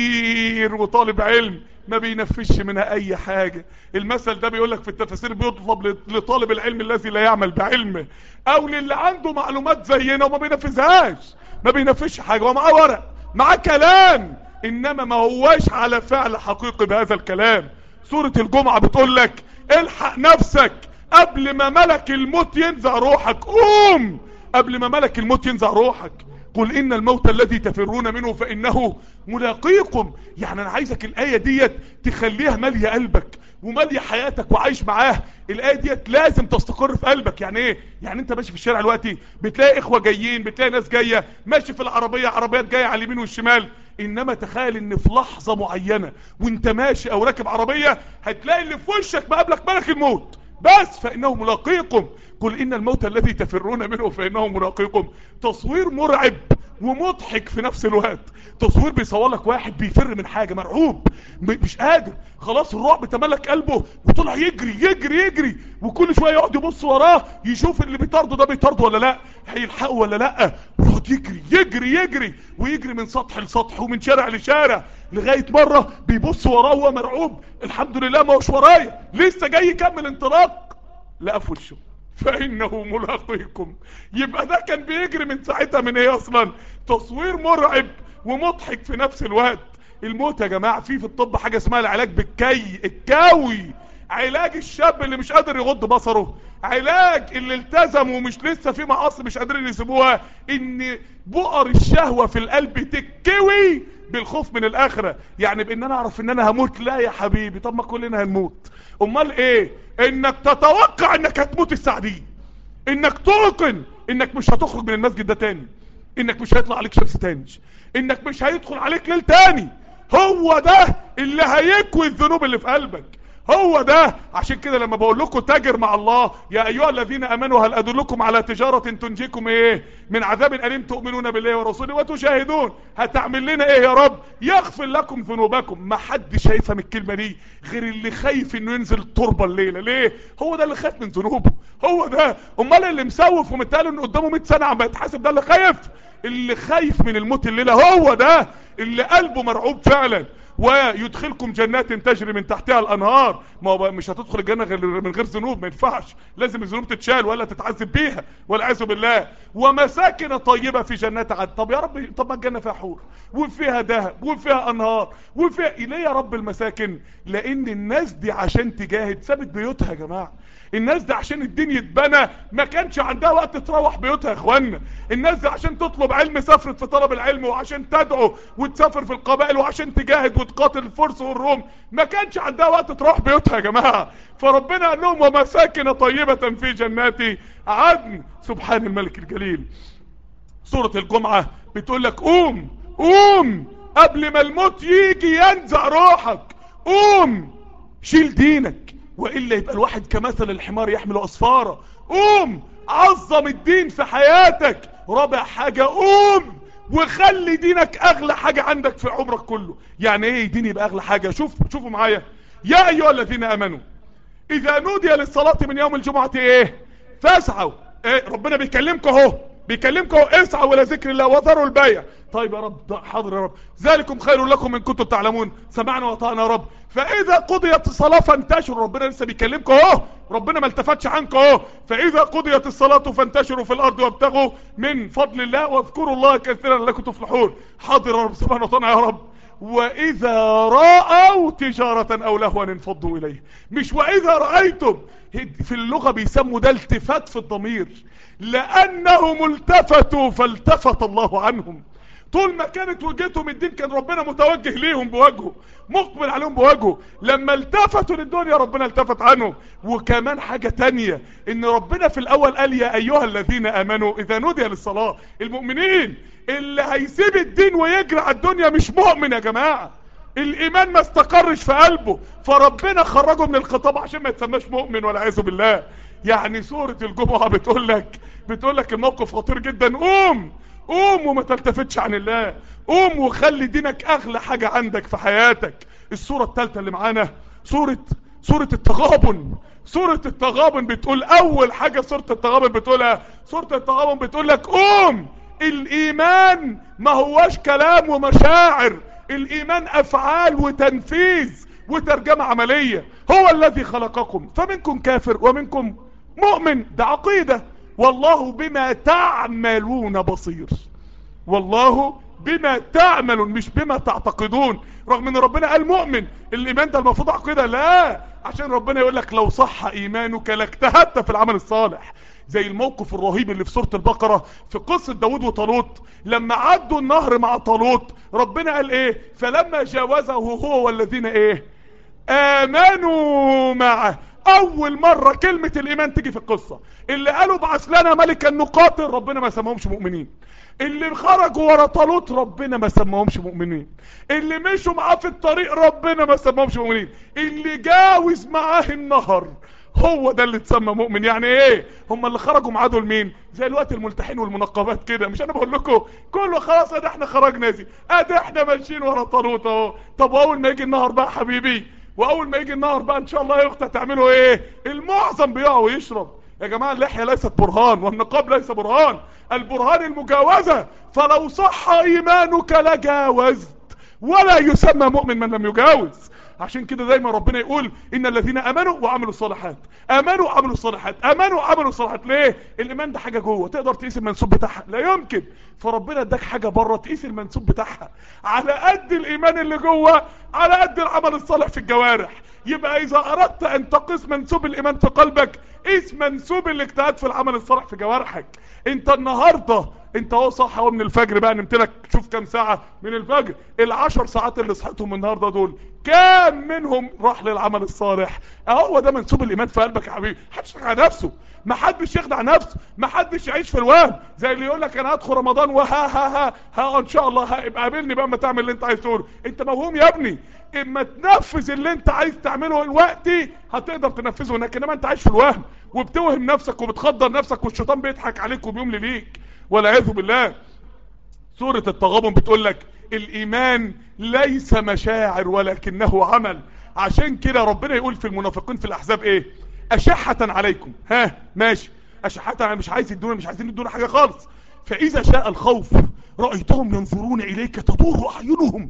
كتير وطالب علم ما بينفذش منها اي حاجة المثل ده بيقول لك في التفاسير بيطلب لطالب العلم الذي لا يعمل بعلمه او للي عنده معلومات زينا وما بينفذهاش ما بينفذش حاجة ومعاه ورق معاه كلام انما ما هواش على فعل حقيقي بهذا الكلام سورة الجمعة بتقول لك الحق نفسك قبل ما ملك الموت ينزع روحك قوم قبل ما ملك الموت ينزع روحك قل ان الموت الذي تفرون منه فانه ملاقيكم يعني انا عايزك الاية ديت تخليها مالية قلبك ومالية حياتك وعايش معاه الاية ديت لازم تستقر في قلبك يعني ايه يعني انت ماشي في الشارع دلوقتي بتلاقي اخوة جايين بتلاقي ناس جاية ماشي في العربية عربيات جاية على اليمين والشمال انما تخيل ان في لحظة معينة وانت ماشي او راكب عربية هتلاقي اللي في وشك مقابلك ملك الموت بس فانه ملاقيكم قل ان الموت الذي تفرون منه فانه ملاقيكم تصوير مرعب ومضحك في نفس الوقت تصوير بيصور لك واحد بيفر من حاجة مرعوب مش قادر خلاص الرعب تملك قلبه وطلع يجري يجري يجري وكل شوية يقعد يبص وراه يشوف اللي بيطارده ده بيطارده ولا لا هيلحقه ولا لا ويقعد يجري يجري يجري ويجري من سطح لسطح ومن شارع لشارع لغاية مرة بيبص وراه وهو مرعوب الحمد لله ما هوش ورايا لسه جاي يكمل انطلاق لقى في وشه فانه ملاقيكم يبقى ده كان بيجري من ساعتها من ايه اصلا تصوير مرعب ومضحك في نفس الوقت الموت يا جماعة في في الطب حاجة اسمها العلاج بالكي الكاوي علاج الشاب اللي مش قادر يغض بصره علاج اللي التزم ومش لسه في معاصي مش قادرين يسيبوها ان بؤر الشهوة في القلب تكوي بالخوف من الاخرة يعني بان انا اعرف ان انا هموت لا يا حبيبي طب ما كلنا هنموت امال ايه انك تتوقع انك هتموت الساعة دي انك توقن انك مش هتخرج من المسجد ده تاني انك مش هيطلع عليك شمس تاني انك مش هيدخل عليك ليل تاني هو ده اللي هيكوي الذنوب اللي في قلبك هو ده عشان كده لما بقول لكم تاجر مع الله يا ايها الذين امنوا هل ادلكم على تجارة تنجيكم ايه من عذاب اليم تؤمنون بالله ورسوله وتشاهدون هتعمل لنا ايه يا رب يغفر لكم ذنوبكم ما حدش هيفهم الكلمة دي غير اللي خايف انه ينزل التربة الليلة ليه هو ده اللي خايف من ذنوبه هو ده امال اللي مسوف ومتقال ان قدامه 100 سنة عم يتحاسب ده اللي خايف اللي خايف من الموت الليلة هو ده اللي قلبه مرعوب فعلا ويدخلكم جنات تجري من تحتها الانهار ما هو مش هتدخل الجنة غير من غير ذنوب ما ينفعش لازم الذنوب تتشال ولا تتعذب بيها والعياذ بالله ومساكن طيبة في جنات عدن طب يا رب طب ما الجنة فيها حور وفيها ذهب وفيها انهار وفيها ليه يا رب المساكن لان الناس دي عشان تجاهد سابت بيوتها يا جماعه الناس دي عشان الدين يتبنى ما كانش عندها وقت تروح بيوتها يا اخوانا الناس دي عشان تطلب علم سافرت في طلب العلم وعشان تدعو وتسافر في القبائل وعشان تجاهد وتقاتل الفرس والروم ما كانش عندها وقت تروح بيوتها يا جماعه فربنا قال لهم ومساكن طيبه في جنات عدن سبحان الملك الجليل سورة الجمعة بتقول لك قوم قوم قبل ما الموت يجي ينزع روحك قوم شيل دينك وإلا يبقى الواحد كمثل الحمار يحمل أصفارة قوم عظم الدين في حياتك رابع حاجة قوم وخلي دينك أغلى حاجة عندك في عمرك كله يعني ايه دين يبقى أغلى حاجة شوف شوفوا معايا يا أيها الذين آمنوا إذا نودي للصلاة من يوم الجمعة ايه فاسعوا ايه ربنا بيكلمكم اهو بيكلمكم اهو اسعوا الى ذكر الله وذروا البيع طيب يا رب حاضر يا رب ذلكم خير لكم ان كنتم تعلمون سمعنا وطعنا يا رب فاذا قضيت الصلاه فانتشروا ربنا لسه بيكلمكم اهو ربنا ما التفتش عنكم اهو فاذا قضيت الصلاه فانتشروا في الارض وابتغوا من فضل الله واذكروا الله كثيرا لكم تفلحون حاضر يا رب سبحانه وتعالى يا رب واذا راوا تجاره او لهوا انفضوا اليه مش واذا رايتم في اللغه بيسموا ده التفات في الضمير لانهم التفتوا فالتفت الله عنهم طول ما كانت وجهتهم الدين كان ربنا متوجه ليهم بوجهه مقبل عليهم بوجهه لما التفتوا للدنيا ربنا التفت عنهم وكمان حاجة تانية ان ربنا في الاول قال يا ايها الذين امنوا اذا نودي للصلاة المؤمنين اللي هيسيب الدين ويجري على الدنيا مش مؤمن يا جماعة الايمان ما استقرش في قلبه فربنا خرجه من الخطاب عشان ما يتسماش مؤمن والعياذ بالله يعني سورة الجمعة بتقول لك بتقول لك الموقف خطير جدا قوم قوم وما تلتفتش عن الله قوم وخلي دينك اغلى حاجة عندك في حياتك السورة الثالثة اللي معانا سورة سورة التغابن سورة التغابن بتقول اول حاجة سورة التغابن بتقولها سورة التغابن بتقول لك قوم الايمان ما هواش كلام ومشاعر الايمان افعال وتنفيذ وترجمة عملية هو الذي خلقكم فمنكم كافر ومنكم مؤمن ده عقيدة والله بما تعملون بصير والله بما تعملون مش بما تعتقدون رغم ان ربنا قال مؤمن الايمان ده المفروض عقيدة لا عشان ربنا يقول لك لو صح ايمانك لاجتهدت في العمل الصالح زي الموقف الرهيب اللي في سورة البقرة في قصة داود وطالوت لما عدوا النهر مع طالوت ربنا قال ايه فلما جاوزه هو والذين ايه امنوا معه اول مرة كلمة الايمان تيجي في القصة اللي قالوا بعث لنا ملكا نقاتل ربنا ما سماهمش مؤمنين اللي خرجوا ورا طالوت ربنا ما سماهمش مؤمنين اللي مشوا معاه في الطريق ربنا ما سماهمش مؤمنين اللي جاوز معاه النهر هو ده اللي اتسمى مؤمن يعني ايه هم اللي خرجوا معاه دول مين زي الوقت الملتحين والمنقبات كده مش انا بقول لكم كله خلاص ادي احنا خرجنا زي ادي احنا ماشيين ورا طالوت اهو طب اول ما يجي النهر بقى حبيبي واول ما يجي النهر بقى ان شاء الله يا اختي هتعملوا ايه المعظم بيقع ويشرب يا جماعة اللحية ليست برهان والنقاب ليس برهان البرهان المجاوزة فلو صح ايمانك لجاوزت ولا يسمى مؤمن من لم يجاوز عشان كده دايما ربنا يقول ان الذين امنوا وعملوا الصالحات امنوا وعملوا الصالحات امنوا وعملوا الصالحات ليه الايمان ده حاجه جوه تقدر تقيس المنسوب بتاعها لا يمكن فربنا اداك حاجه بره تقيس المنسوب بتاعها على قد الايمان اللي جوه على قد العمل الصالح في الجوارح يبقى اذا اردت ان تقيس منسوب الايمان في قلبك قيس منسوب الاجتهاد في العمل الصالح في جوارحك انت النهارده انت اهو صح اهو من الفجر بقى نمت لك شوف كام ساعة من الفجر العشر ساعات اللي صحتهم النهاردة دول كام منهم راح للعمل الصالح اهو ده منسوب الايمان في قلبك يا حبيبي محدش يخدع نفسه محدش يخدع نفسه محدش يعيش في الوهم زي اللي يقول لك انا هدخل رمضان وها ها ها ها ان شاء الله ها ابقى قابلني بقى اما تعمل اللي انت عايز تقوله انت موهوم يا ابني اما تنفذ اللي انت عايز تعمله دلوقتي هتقدر تنفذه هناك انما انت عايش في الوهم وبتوهم نفسك وبتخدر نفسك والشيطان بيضحك عليك وبيملي ليك والعياذ بالله سورة التغابن بتقول لك الايمان ليس مشاعر ولكنه عمل عشان كده ربنا يقول في المنافقين في الاحزاب ايه اشحة عليكم ها ماشي اشحة على مش عايز يدونا مش عايزين يدونا حاجة خالص فاذا شاء الخوف رأيتهم ينظرون اليك تدور اعينهم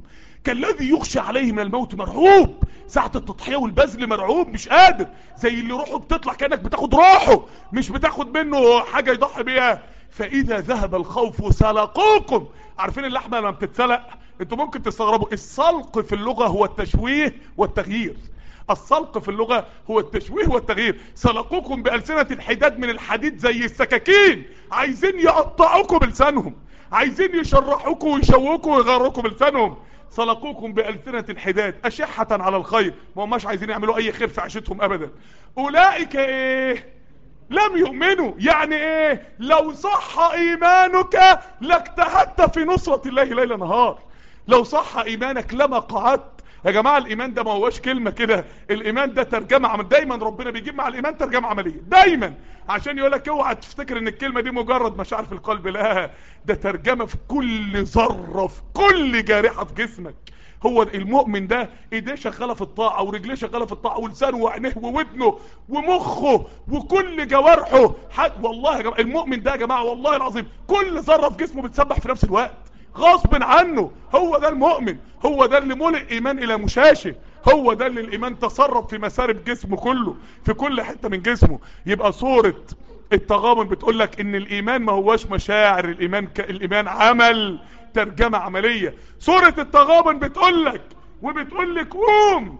كالذي يخشى عليه من الموت مرعوب ساعة التضحية والبذل مرعوب مش قادر زي اللي روحه بتطلع كأنك بتاخد روحه مش بتاخد منه حاجة يضحي بيها فإذا ذهب الخوف سلقوكم عارفين اللحمة لما بتتسلق انتوا ممكن تستغربوا السلق في اللغة هو التشويه والتغيير السلق في اللغة هو التشويه والتغيير سلقوكم بألسنة الحداد من الحديد زي السكاكين عايزين يقطعوكم بلسانهم عايزين يشرحوكم ويشوكم ويغرقوا بلسانهم سلقوكم بألسنة الحداد أشحة على الخير ما هماش عايزين يعملوا أي خير في عيشتهم أبدا أولئك إيه لم يؤمنوا يعني ايه لو صح ايمانك لاجتهدت في نصرة الله ليل نهار لو صح ايمانك لما قعدت يا جماعة الايمان ده ما هوش كلمة كده الايمان ده ترجمة عمل دايما ربنا بيجيب مع الايمان ترجمة عملية دايما عشان يقولك اوعى تفتكر ان الكلمة دي مجرد مشاعر في القلب لا ده ترجمة في كل ذرة في كل جارحة في جسمك هو المؤمن ده ايديه شغاله في الطاعه ورجليه شغاله في الطاعه ولسانه وعينيه وودنه ومخه وكل جوارحه حد والله يا جماعه المؤمن ده يا جماعه والله العظيم كل ذره في جسمه بتسبح في نفس الوقت غصب عنه هو ده المؤمن هو ده اللي ملئ ايمان الى مشاشه هو ده اللي الايمان تصرف في مسارب جسمه كله في كل حته من جسمه يبقى صوره التغامن بتقول لك ان الايمان ما هوش مشاعر الايمان ك... الايمان عمل ترجمة عملية سورة التغابن بتقول لك وبتقول لك قوم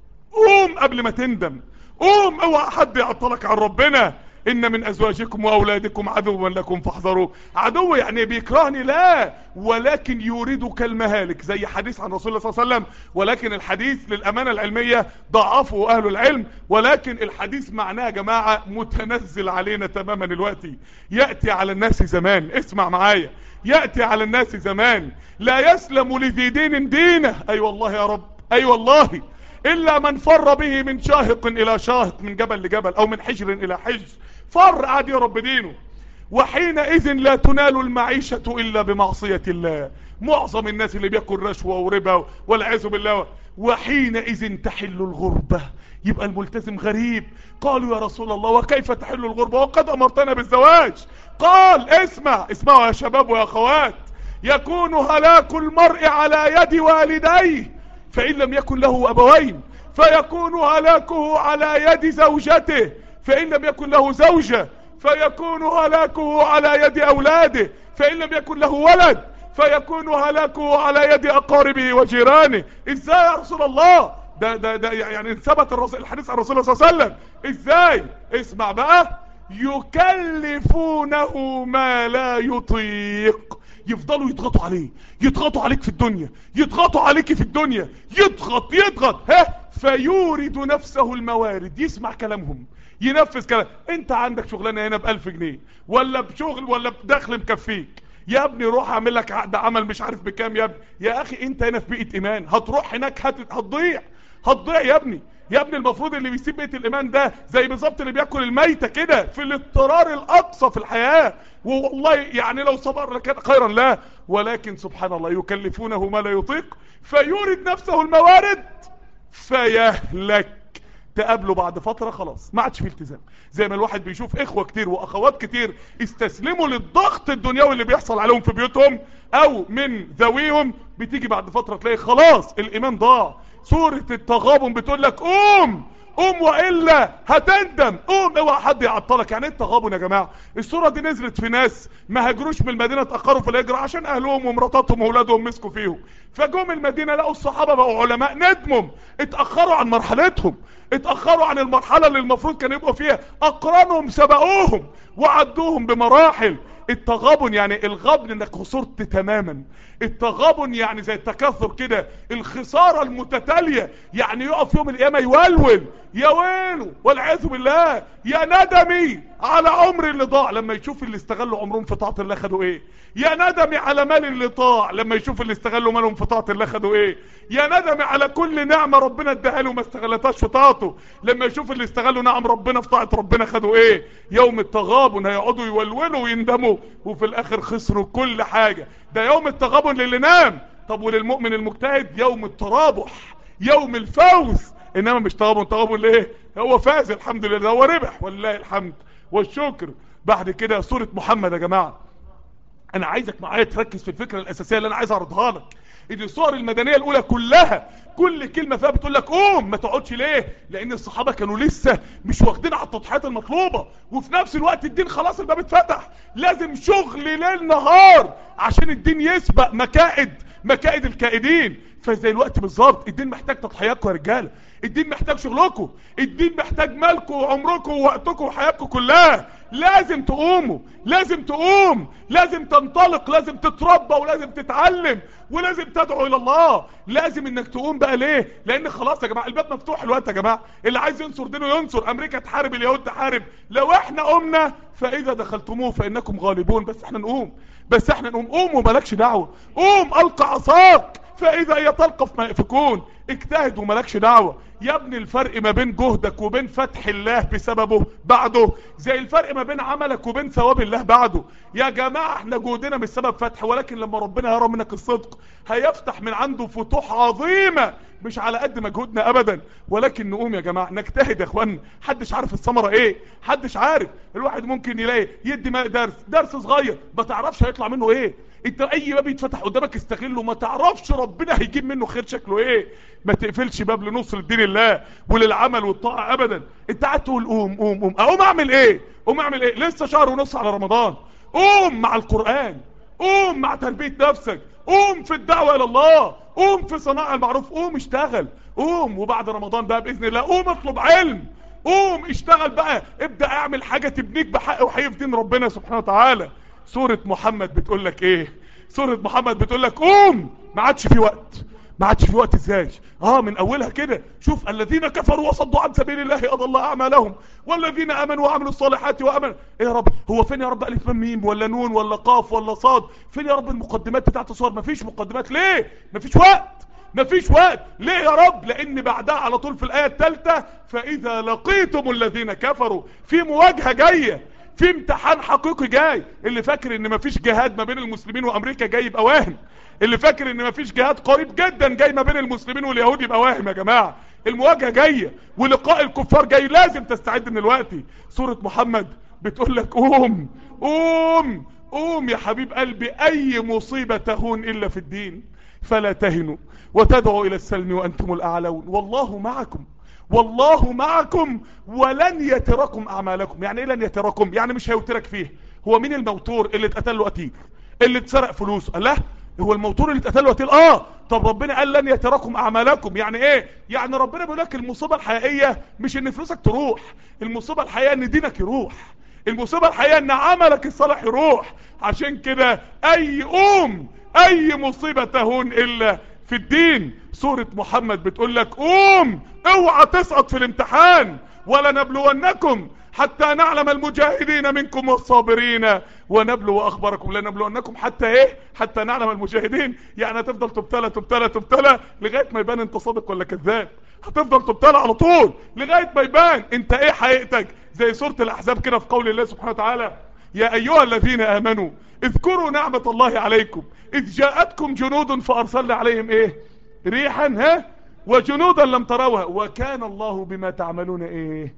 قوم قبل ما تندم قوم اوعى حد يعطلك عن ربنا ان من ازواجكم واولادكم عدوا لكم فاحذروا عدو يعني بيكرهني لا ولكن يريدك المهالك زي حديث عن رسول الله صلى الله عليه وسلم ولكن الحديث للامانه العلميه ضعفه اهل العلم ولكن الحديث معناه يا جماعه متنزل علينا تماما دلوقتي ياتي على الناس زمان اسمع معايا ياتي على الناس زمان لا يسلم لذي دين دينه اي أيوة والله يا رب اي أيوة والله الا من فر به من شاهق الى شاهق من جبل لجبل او من حجر الى حجر فر قاعد يرب دينه وحينئذ لا تنال المعيشة الا بمعصية الله معظم الناس اللي بياكل رشوة وربا والعياذ بالله وحينئذ تحل الغربة يبقى الملتزم غريب قالوا يا رسول الله وكيف تحل الغربة وقد امرتنا بالزواج قال اسمع اسمعوا يا شباب ويا اخوات يكون هلاك المرء على يد والديه فإن لم يكن له أبوين فيكون هلاكه على يد زوجته فإن لم يكن له زوجة فيكون هلاكه على يد أولاده فإن لم يكن له ولد فيكون هلاكه على يد أقاربه وجيرانه إزاي يا رسول الله ده, ده, ده يعني ثبت الرسول الحديث عن رسول الله صلى الله عليه وسلم إزاي اسمع بقى يكلفونه ما لا يطيق يفضلوا يضغطوا عليه يضغطوا عليك في الدنيا يضغطوا عليك في الدنيا يضغط يضغط ها فيورد نفسه الموارد يسمع كلامهم ينفذ كلام انت عندك شغلانه هنا بألف جنيه ولا بشغل ولا بدخل مكفيك يا ابني روح اعمل لك عقد عمل مش عارف بكام يا ابني يا اخي انت هنا في بيئه ايمان هتروح هناك هت... هتضيع هتضيع يا ابني يا ابني المفروض اللي بيسيب بيت الايمان ده زي بالظبط اللي بياكل الميتة كده في الاضطرار الاقصى في الحياة والله يعني لو صبر لكان خيرا لا ولكن سبحان الله يكلفونه ما لا يطيق فيورد نفسه الموارد فيهلك تقابله بعد فترة خلاص ما عادش فيه التزام زي ما الواحد بيشوف اخوة كتير واخوات كتير استسلموا للضغط الدنيوي اللي بيحصل عليهم في بيوتهم او من ذويهم بتيجي بعد فترة تلاقي خلاص الايمان ضاع سورة التغابن بتقول لك قوم قوم وإلا هتندم قوم اوعى حد يعطلك يعني ايه التغابن يا جماعة السورة دي نزلت في ناس ما هاجروش من المدينة اتأخروا في الهجرة عشان اهلهم ومراتاتهم واولادهم مسكوا فيهم فجم المدينة لقوا الصحابة بقوا علماء ندموا اتأخروا عن مرحلتهم اتأخروا عن المرحلة اللي المفروض كانوا يبقوا فيها اقرانهم سبقوهم وعدوهم بمراحل التغابن يعني الغبن انك خسرت تماما التغابن يعني زي التكاثر كده الخسارة المتتالية يعني يقف يوم القيامة يولول يا ويله والعياذ بالله يا ندمي على عمر اللي ضاع لما يشوف اللي استغلوا عمرهم في طاعة الله خدوا ايه يا ندمي على مال اللي ضاع لما يشوف اللي استغلوا مالهم في طاعة الله خدوا ايه يا ندمي على كل نعمة ربنا اداها له ما استغلتهاش في طاعته لما يشوف اللي استغلوا نعم ربنا في طاعة ربنا خدوا ايه يوم التغابن هيقعدوا يولولوا ويندموا وفي الاخر خسروا كل حاجة ده يوم التغابن للي نام طب وللمؤمن المجتهد يوم الترابح يوم الفوز انما مش تغابن تغابن ليه هو فاز الحمد لله هو ربح ولله الحمد والشكر بعد كده سورة محمد يا جماعة انا عايزك معايا تركز في الفكرة الاساسية اللي انا عايز اعرضها لك ان الصور المدنية الاولى كلها كل كلمة فيها بتقول لك قوم ما تقعدش ليه لان الصحابة كانوا لسه مش واخدين على التضحيات المطلوبة وفي نفس الوقت الدين خلاص الباب اتفتح لازم شغل ليل نهار عشان الدين يسبق مكائد مكائد الكائدين فزي الوقت بالظبط الدين محتاج تضحياتكم يا رجاله الدين محتاج شغلكم الدين محتاج مالكم وعمركم ووقتكم وحياتكم كلها لازم تقوموا لازم تقوم لازم تنطلق لازم تتربى ولازم تتعلم ولازم تدعو الى الله لازم انك تقوم بقى ليه لان خلاص يا جماعه الباب مفتوح الوقت يا جماعه اللي عايز ينصر دينه ينصر امريكا تحارب اليهود تحارب لو احنا قمنا فاذا دخلتموه فانكم غالبون بس احنا نقوم بس احنا نقوم قوم ومالكش دعوه قوم القى عصاك فاذا هي تلقف ما يفكون اجتهد ومالكش دعوه يا ابني الفرق ما بين جهدك وبين فتح الله بسببه بعده زي الفرق ما بين عملك وبين ثواب الله بعده يا جماعة احنا جهدنا مش سبب فتح ولكن لما ربنا يرى منك الصدق هيفتح من عنده فتوح عظيمة مش على قد مجهودنا ابدا ولكن نقوم يا جماعة نجتهد يا اخوانا حدش عارف الثمرة ايه حدش عارف الواحد ممكن يلاقي يدي درس درس صغير ما تعرفش هيطلع منه ايه انت اي باب يتفتح قدامك استغله ما تعرفش ربنا هيجيب منه خير شكله ايه ما تقفلش باب لنصر دين الله وللعمل والطاعة ابدا انت قاعد تقول قوم قوم قوم اقوم اعمل ايه قوم اعمل ايه لسه شهر ونص على رمضان قوم مع القرآن قوم مع تربية نفسك قوم في الدعوة الى الله قوم في صناعة المعروف قوم اشتغل قوم وبعد رمضان بقى باذن الله قوم اطلب علم قوم اشتغل بقى ابدأ اعمل حاجة تبنيك بحق وحي في دين ربنا سبحانه وتعالى سورة محمد بتقول لك ايه سورة محمد بتقول لك قوم ما عادش في وقت ما عادش في وقت ازاي اه من اولها كده شوف الذين كفروا وصدوا عن سبيل الله اضل اعمالهم والذين امنوا وعملوا الصالحات وامنوا ايه يا رب هو فين يا رب الف ميم ولا نون ولا قاف ولا صاد فين يا رب المقدمات بتاعت الصور مفيش مقدمات ليه مفيش وقت مفيش وقت ليه يا رب لان بعدها على طول في الايه الثالثه فاذا لقيتم الذين كفروا في مواجهه جايه في امتحان حقيقي جاي اللي فاكر ان مفيش جهاد ما بين المسلمين وامريكا جاي يبقى واهم اللي فاكر ان مفيش جهاد قريب جدا جاي ما بين المسلمين واليهود يبقى واهم يا جماعة المواجهة جاية ولقاء الكفار جاي لازم تستعد من الوقت سورة محمد بتقول لك قوم قوم قوم يا حبيب قلبي اي مصيبة تهون الا في الدين فلا تهنوا وتدعوا الى السلم وانتم الاعلون والله معكم والله معكم ولن يتركم اعمالكم يعني ايه لن يتركم يعني مش هيوترك فيه هو مين الموتور اللي اتقتل له قتيل اللي اتسرق فلوسه الله هو الموتور اللي اتقتل له قتيل اه طب ربنا قال لن يتركم اعمالكم يعني ايه يعني ربنا بيقول لك المصيبه الحقيقيه مش ان فلوسك تروح المصيبه الحقيقيه ان دينك يروح المصيبه الحقيقيه ان عملك الصالح يروح عشان كده اي قوم اي مصيبه تهون الا في الدين سورة محمد بتقول لك قوم اوعى تسقط في الامتحان ولا نبلونكم حتى نعلم المجاهدين منكم والصابرين ونبلو اخباركم لنبلونكم حتى ايه حتى نعلم المجاهدين يعني هتفضل تبتلى تبتلى تبتلى لغاية ما يبان انت صادق ولا كذاب هتفضل تبتلى على طول لغاية ما يبان انت ايه حقيقتك زي سورة الاحزاب كده في قول الله سبحانه وتعالى يا ايها الذين امنوا اذكروا نعمة الله عليكم اذ جاءتكم جنود فارسلنا عليهم ايه ريحا ها وجنودا لم تروها وكان الله بما تعملون ايه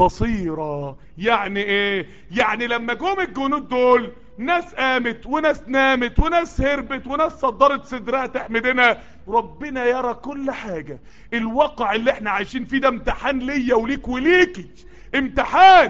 بصيرا يعني ايه يعني لما جم الجنود دول ناس قامت وناس نامت وناس هربت وناس صدرت صدرها تحمدنا ربنا يرى كل حاجة الواقع اللي احنا عايشين فيه ده امتحان ليا وليك وليكي امتحان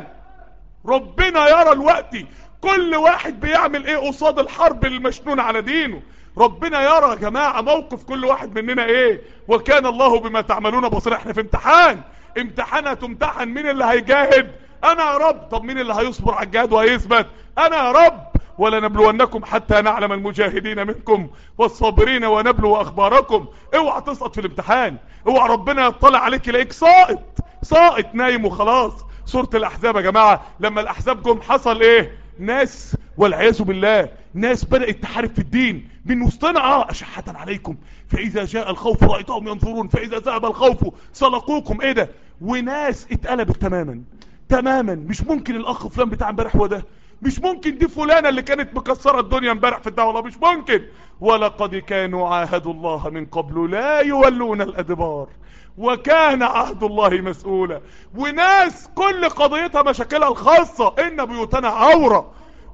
ربنا يرى الوقت كل واحد بيعمل ايه قصاد الحرب المشنون على دينه ربنا يرى يا جماعة موقف كل واحد مننا ايه وكان الله بما تعملون بصير احنا في امتحان امتحان هتمتحن مين اللي هيجاهد انا يا رب طب مين اللي هيصبر على الجهاد وهيثبت انا يا رب ولنبلونكم حتى نعلم المجاهدين منكم والصابرين ونبلو اخباركم اوعى تسقط في الامتحان اوعى ربنا يطلع عليك يلاقيك ساقط ساقط نايم وخلاص سورة الاحزاب يا جماعة لما الاحزاب جم حصل ايه ناس والعياذ بالله ناس بدأت تحارب في الدين من وسطنا اه اشحة عليكم فاذا جاء الخوف رأيتهم ينظرون فاذا ذهب الخوف سلقوكم ايه ده وناس اتقلبت تماما تماما مش ممكن الاخ فلان بتاع امبارح هو ده مش ممكن دي فلانة اللي كانت مكسرة الدنيا امبارح في الدولة مش ممكن ولقد كانوا عاهدوا الله من قبل لا يولون الادبار وكان عهد الله مسؤولا وناس كل قضيتها مشاكلها الخاصة ان بيوتنا عورة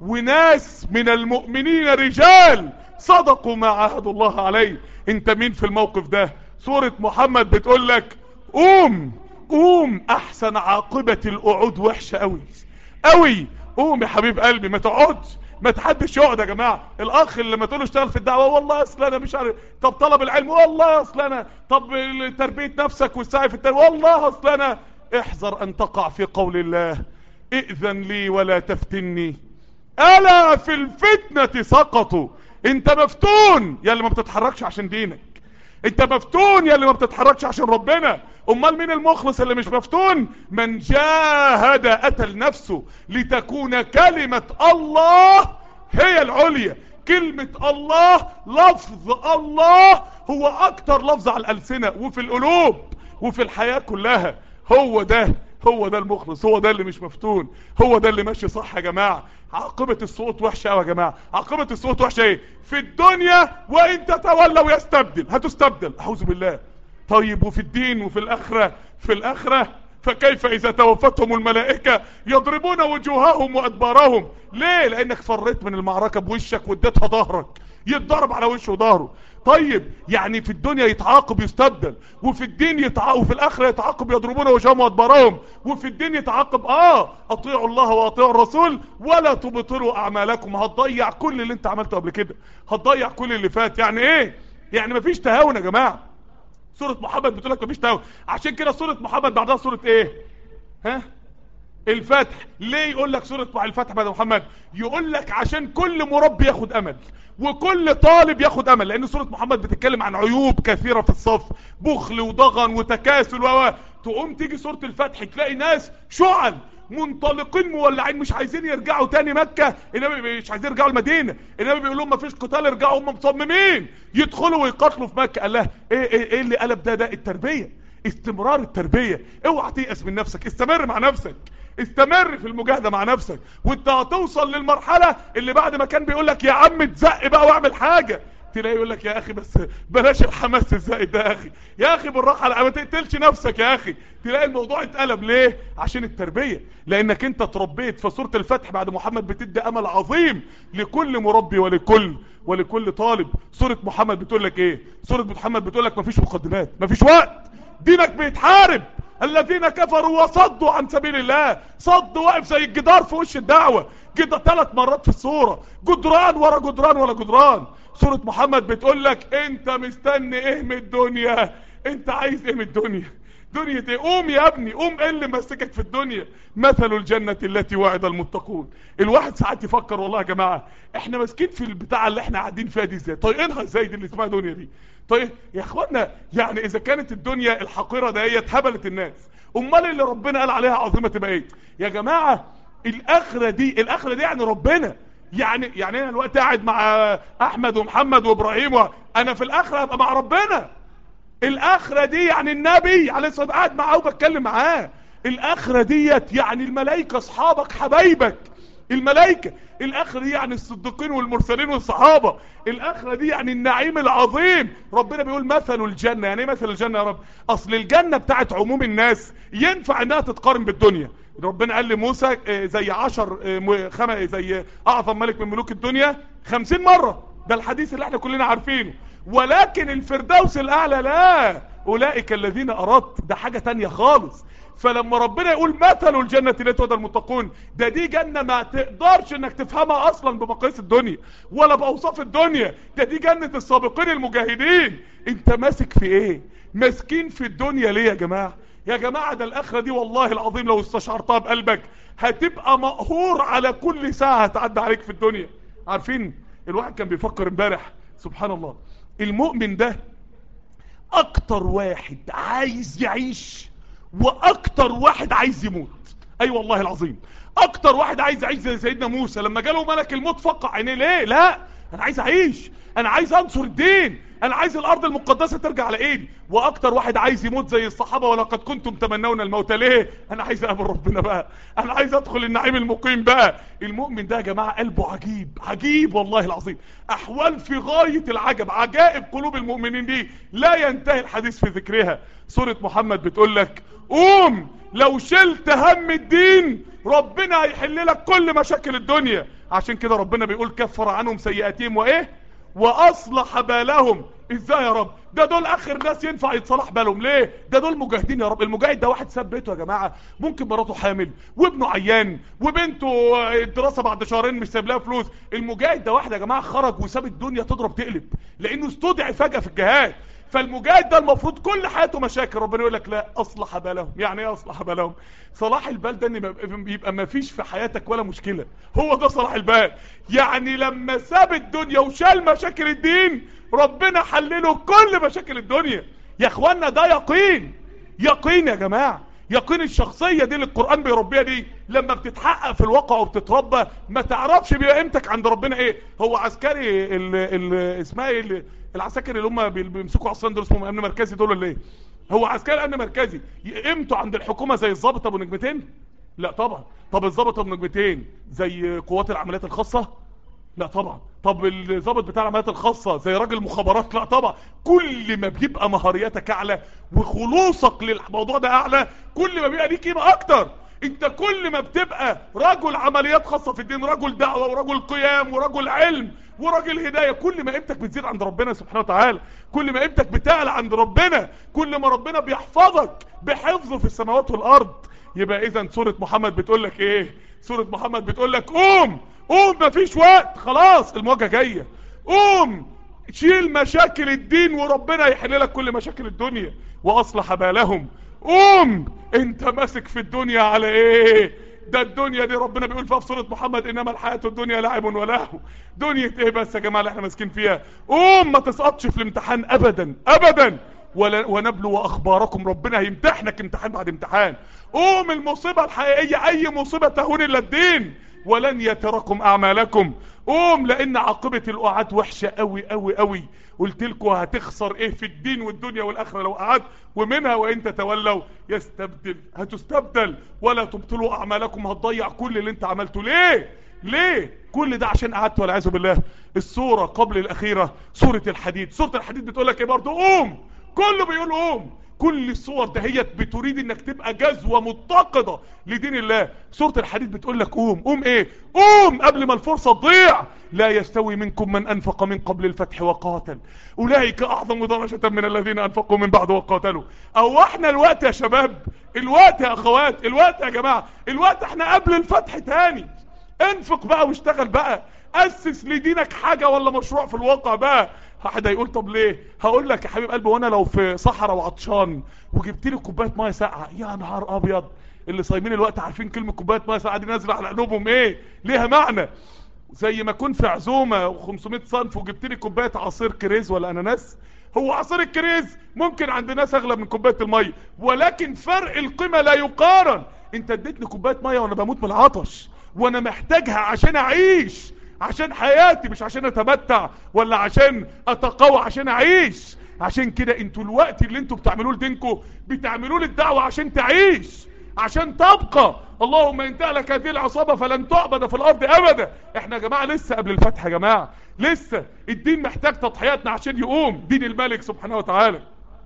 وناس من المؤمنين رجال صدقوا ما عاهدوا الله عليه انت مين في الموقف ده سورة محمد بتقول لك قوم قوم احسن عاقبة القعود وحشة قوي قوي قوم يا حبيب قلبي ما تقعدش ما تحدش يقعد يا جماعه الاخ اللي لما تقول له اشتغل في الدعوه والله اصل انا مش عارف طب طلب العلم والله اصل انا طب تربيه نفسك والسعي في التربيه والله اصل انا احذر ان تقع في قول الله ائذن لي ولا تفتني الا في الفتنه سقطوا انت مفتون يا اللي ما بتتحركش عشان دينك انت مفتون يا اللي ما بتتحركش عشان ربنا امال مين المخلص اللي مش مفتون من جاهد قتل نفسه لتكون كلمة الله هي العليا كلمة الله لفظ الله هو اكتر لفظ على الالسنة وفي القلوب وفي الحياة كلها هو ده هو ده المخلص هو ده اللي مش مفتون هو ده اللي ماشي صح يا جماعة عاقبة السقوط وحشة قوي يا جماعة عاقبة السقوط وحشة ايه في الدنيا وان تتولوا يستبدل هتستبدل اعوذ بالله طيب وفي الدين وفي الاخرة في الاخرة فكيف اذا توفتهم الملائكة يضربون وجوههم وادبارهم ليه لانك فريت من المعركة بوشك واديتها ظهرك يتضرب على وشه وظهره طيب يعني في الدنيا يتعاقب يستبدل وفي الدين يتعاقب وفي الاخره يتعاقب يضربون وجههم وادبارهم وفي الدين يتعاقب اه اطيعوا الله واطيعوا الرسول ولا تبطلوا اعمالكم هتضيع كل اللي انت عملته قبل كده هتضيع كل اللي فات يعني ايه يعني مفيش تهاون يا جماعه سوره محمد بتقول لك مفيش تهاون عشان كده سوره محمد بعدها سوره ايه ها الفتح ليه يقول لك سورة الفتح بعد محمد يقول لك عشان كل مربي ياخد امل وكل طالب ياخد امل لان سورة محمد بتتكلم عن عيوب كثيرة في الصف بخل وضغن وتكاسل و تقوم تيجي سورة الفتح تلاقي ناس شعل منطلقين مولعين مش عايزين يرجعوا تاني مكة النبي مش عايزين يرجعوا المدينة النبي بيقول لهم مفيش قتال ارجعوا هم مصممين يدخلوا ويقاتلوا في مكة قال لها ايه ايه ايه اللي قلب ده ده التربية استمرار التربية اوعى تيأس من نفسك استمر مع نفسك استمر في المجاهدة مع نفسك وانت هتوصل للمرحلة اللي بعد ما كان بيقول لك يا عم تزق بقى واعمل حاجة تلاقي يقول لك يا اخي بس بلاش الحماس الزائد ده يا اخي يا اخي بالراحه لا ما تقتلش نفسك يا اخي تلاقي الموضوع اتقلب ليه عشان التربيه لانك انت اتربيت في سوره الفتح بعد محمد بتدي امل عظيم لكل مربي ولكل ولكل طالب سوره محمد بتقول لك ايه سوره محمد بتقول لك مفيش مقدمات مفيش وقت دينك بيتحارب الذين كفروا وصدوا عن سبيل الله صد واقف زي الجدار في وش الدعوة كده ثلاث مرات في الصورة جدران ورا جدران ولا جدران سورة محمد بتقول لك انت مستني ايه من الدنيا انت عايز ايه من الدنيا دنيا ايه قوم يا ابني قوم ايه اللي ماسكك في الدنيا مثل الجنة التي وعد المتقون الواحد ساعات يفكر والله يا جماعة احنا ماسكين في البتاع اللي احنا قاعدين فيها دي ازاي طايقينها ازاي دي اللي اسمها دنيا دي طيب يا اخوانا يعني اذا كانت الدنيا الحقيرة دهيت هبلت الناس امال اللي ربنا قال عليها عظيمة تبقى ايه يا جماعة الاخرة دي الاخرة دي يعني ربنا يعني يعني انا الوقت قاعد مع احمد ومحمد وابراهيم و... انا في الاخرة هبقى مع ربنا الاخرة دي يعني النبي عليه الصلاة قاعد معاه وبتكلم معاه الاخرة ديت يعني الملائكة اصحابك حبايبك الملائكة الاخرة دي يعني الصديقين والمرسلين والصحابة الاخرة دي يعني النعيم العظيم ربنا بيقول مثل الجنة يعني ايه مثل الجنة يا رب اصل الجنة بتاعت عموم الناس ينفع انها تتقارن بالدنيا ربنا قال لموسى زي عشر خم... زي اعظم ملك من ملوك الدنيا خمسين مرة ده الحديث اللي احنا كلنا عارفينه ولكن الفردوس الاعلى لا اولئك الذين اردت ده حاجة تانية خالص فلما ربنا يقول مثل الجنة التي وعد المتقون ده دي جنة ما تقدرش انك تفهمها اصلا بمقاييس الدنيا ولا باوصاف الدنيا ده دي جنة السابقين المجاهدين انت ماسك في ايه ماسكين في الدنيا ليه يا جماعة يا جماعة ده الاخرة دي والله العظيم لو استشعرتها بقلبك هتبقى مقهور على كل ساعة هتعدي عليك في الدنيا عارفين الواحد كان بيفكر امبارح سبحان الله المؤمن ده اكتر واحد عايز يعيش واكتر واحد عايز يموت اي أيوة والله العظيم اكتر واحد عايز يعيش زي سيدنا موسى لما جاله ملك الموت فقع عينيه ليه لا انا عايز اعيش انا عايز انصر الدين انا عايز الارض المقدسة ترجع على ايدي واكتر واحد عايز يموت زي الصحابة ولقد كنتم تمنون الموت ليه انا عايز اقابل ربنا بقى انا عايز ادخل النعيم المقيم بقى المؤمن ده يا جماعة قلبه عجيب عجيب والله العظيم احوال في غاية العجب عجائب قلوب المؤمنين دي لا ينتهي الحديث في ذكرها سورة محمد بتقول لك قوم لو شلت هم الدين ربنا هيحل لك كل مشاكل الدنيا عشان كده ربنا بيقول كفر عنهم سيئاتهم وايه واصلح بالهم ازاي يا رب ده دول اخر ناس ينفع يتصلح بالهم ليه ده دول مجاهدين يا رب المجاهد ده واحد ساب بيته يا جماعه ممكن مراته حامل وابنه عيان وبنته الدراسه بعد شهرين مش سايب لها فلوس المجاهد ده واحد يا جماعه خرج وساب الدنيا تضرب تقلب لانه استدعي فجاه في الجهاد فالمجاهد ده المفروض كل حياته مشاكل ربنا يقول لك لا اصلح بالهم يعني ايه اصلح بالهم صلاح البال ده ان يبقى ما فيش في حياتك ولا مشكله هو ده صلاح البال يعني لما ساب الدنيا وشال مشاكل الدين ربنا حلله كل مشاكل الدنيا يا اخوانا ده يقين يقين يا جماعه يقين الشخصية دي اللي القرآن بيربيها دي لما بتتحقق في الواقع وبتتربى ما تعرفش بيبقى قيمتك عند ربنا ايه هو عسكري ال ال اسمها ايه ال- العساكر اللي هم بيمسكوا عصيان دول اسمهم امن مركزي دول ولا ايه هو عسكري امن مركزي قيمته عند الحكومة زي الضابط ابو نجمتين لا طبعا طب الضابط ابو نجمتين زي قوات العمليات الخاصة لا طبعا طب الضابط بتاع العمليات الخاصة زي راجل مخابرات لا طبعا كل ما بيبقى مهارياتك اعلى وخلوصك للموضوع ده اعلى كل ما بيبقى ليك قيمة اكتر انت كل ما بتبقى رجل عمليات خاصة في الدين رجل دعوة ورجل قيام ورجل علم ورجل هداية كل ما قيمتك بتزيد عند ربنا سبحانه وتعالى كل ما قيمتك بتعلى عند ربنا كل ما ربنا بيحفظك بحفظه في السماوات والارض يبقى اذا سورة محمد بتقول لك ايه سورة محمد بتقول لك قوم قوم مفيش وقت خلاص المواجهة جاية قوم شيل مشاكل الدين وربنا يحل لك كل مشاكل الدنيا واصلح بالهم قوم انت ماسك في الدنيا على ايه ده الدنيا دي ربنا بيقول فيها في سورة محمد انما الحياة الدنيا لعب ولهو دنيا ايه بس يا جماعة اللي احنا ماسكين فيها قوم ما تسقطش في الامتحان ابدا ابدا ولا ونبلو اخباركم ربنا هيمتحنك امتحان بعد امتحان قوم المصيبة الحقيقية اي مصيبة تهون الا الدين ولن يتركم اعمالكم قوم لان عاقبة القعاد وحشة قوي قوي قوي قلت لكم هتخسر ايه في الدين والدنيا والاخرة لو قعدت ومنها وان تتولوا يستبدل هتستبدل ولا تبطلوا اعمالكم هتضيع كل اللي انت عملته ليه ليه كل ده عشان قعدت والعياذ بالله السورة قبل الاخيرة سورة الحديد سورة الحديد بتقول لك ايه برضه قوم كله بيقول قوم كل الصور دهيت بتريد انك تبقى جزوة متقدة لدين الله سورة الحديد بتقول لك قوم قوم ايه قوم قبل ما الفرصة تضيع لا يستوي منكم من انفق من قبل الفتح وقاتل اولئك اعظم درجة من الذين انفقوا من بعد وقاتلوا او احنا الوقت يا شباب الوقت يا اخوات الوقت يا جماعة الوقت احنا قبل الفتح تاني انفق بقى واشتغل بقى اسس لدينك حاجة ولا مشروع في الواقع بقى حد هيقول طب ليه هقول لك يا حبيب قلبي وانا لو في صحراء وعطشان وجبت لي كوبايه ميه ساقعه يا نهار ابيض اللي صايمين الوقت عارفين كلمه كوبايه ميه ساقعه دي نازله على قلوبهم ايه ليها معنى زي ما اكون في عزومه و500 صنف وجبت لي كوبايه عصير كريز ولا اناناس هو عصير الكريز ممكن عند ناس اغلى من كوبايه الميه ولكن فرق القيمه لا يقارن انت اديتني كوبايه ميه وانا بموت من العطش وانا محتاجها عشان اعيش عشان حياتي مش عشان اتمتع ولا عشان اتقوى عشان اعيش عشان كده انتوا الوقت اللي انتوا بتعملوه لدينكم بتعملوه للدعوة عشان تعيش عشان تبقى اللهم ان تهلك هذه العصابة فلن تعبد في الارض ابدا احنا يا جماعة لسه قبل الفتح يا جماعة لسه الدين محتاج تضحياتنا عشان يقوم دين الملك سبحانه وتعالى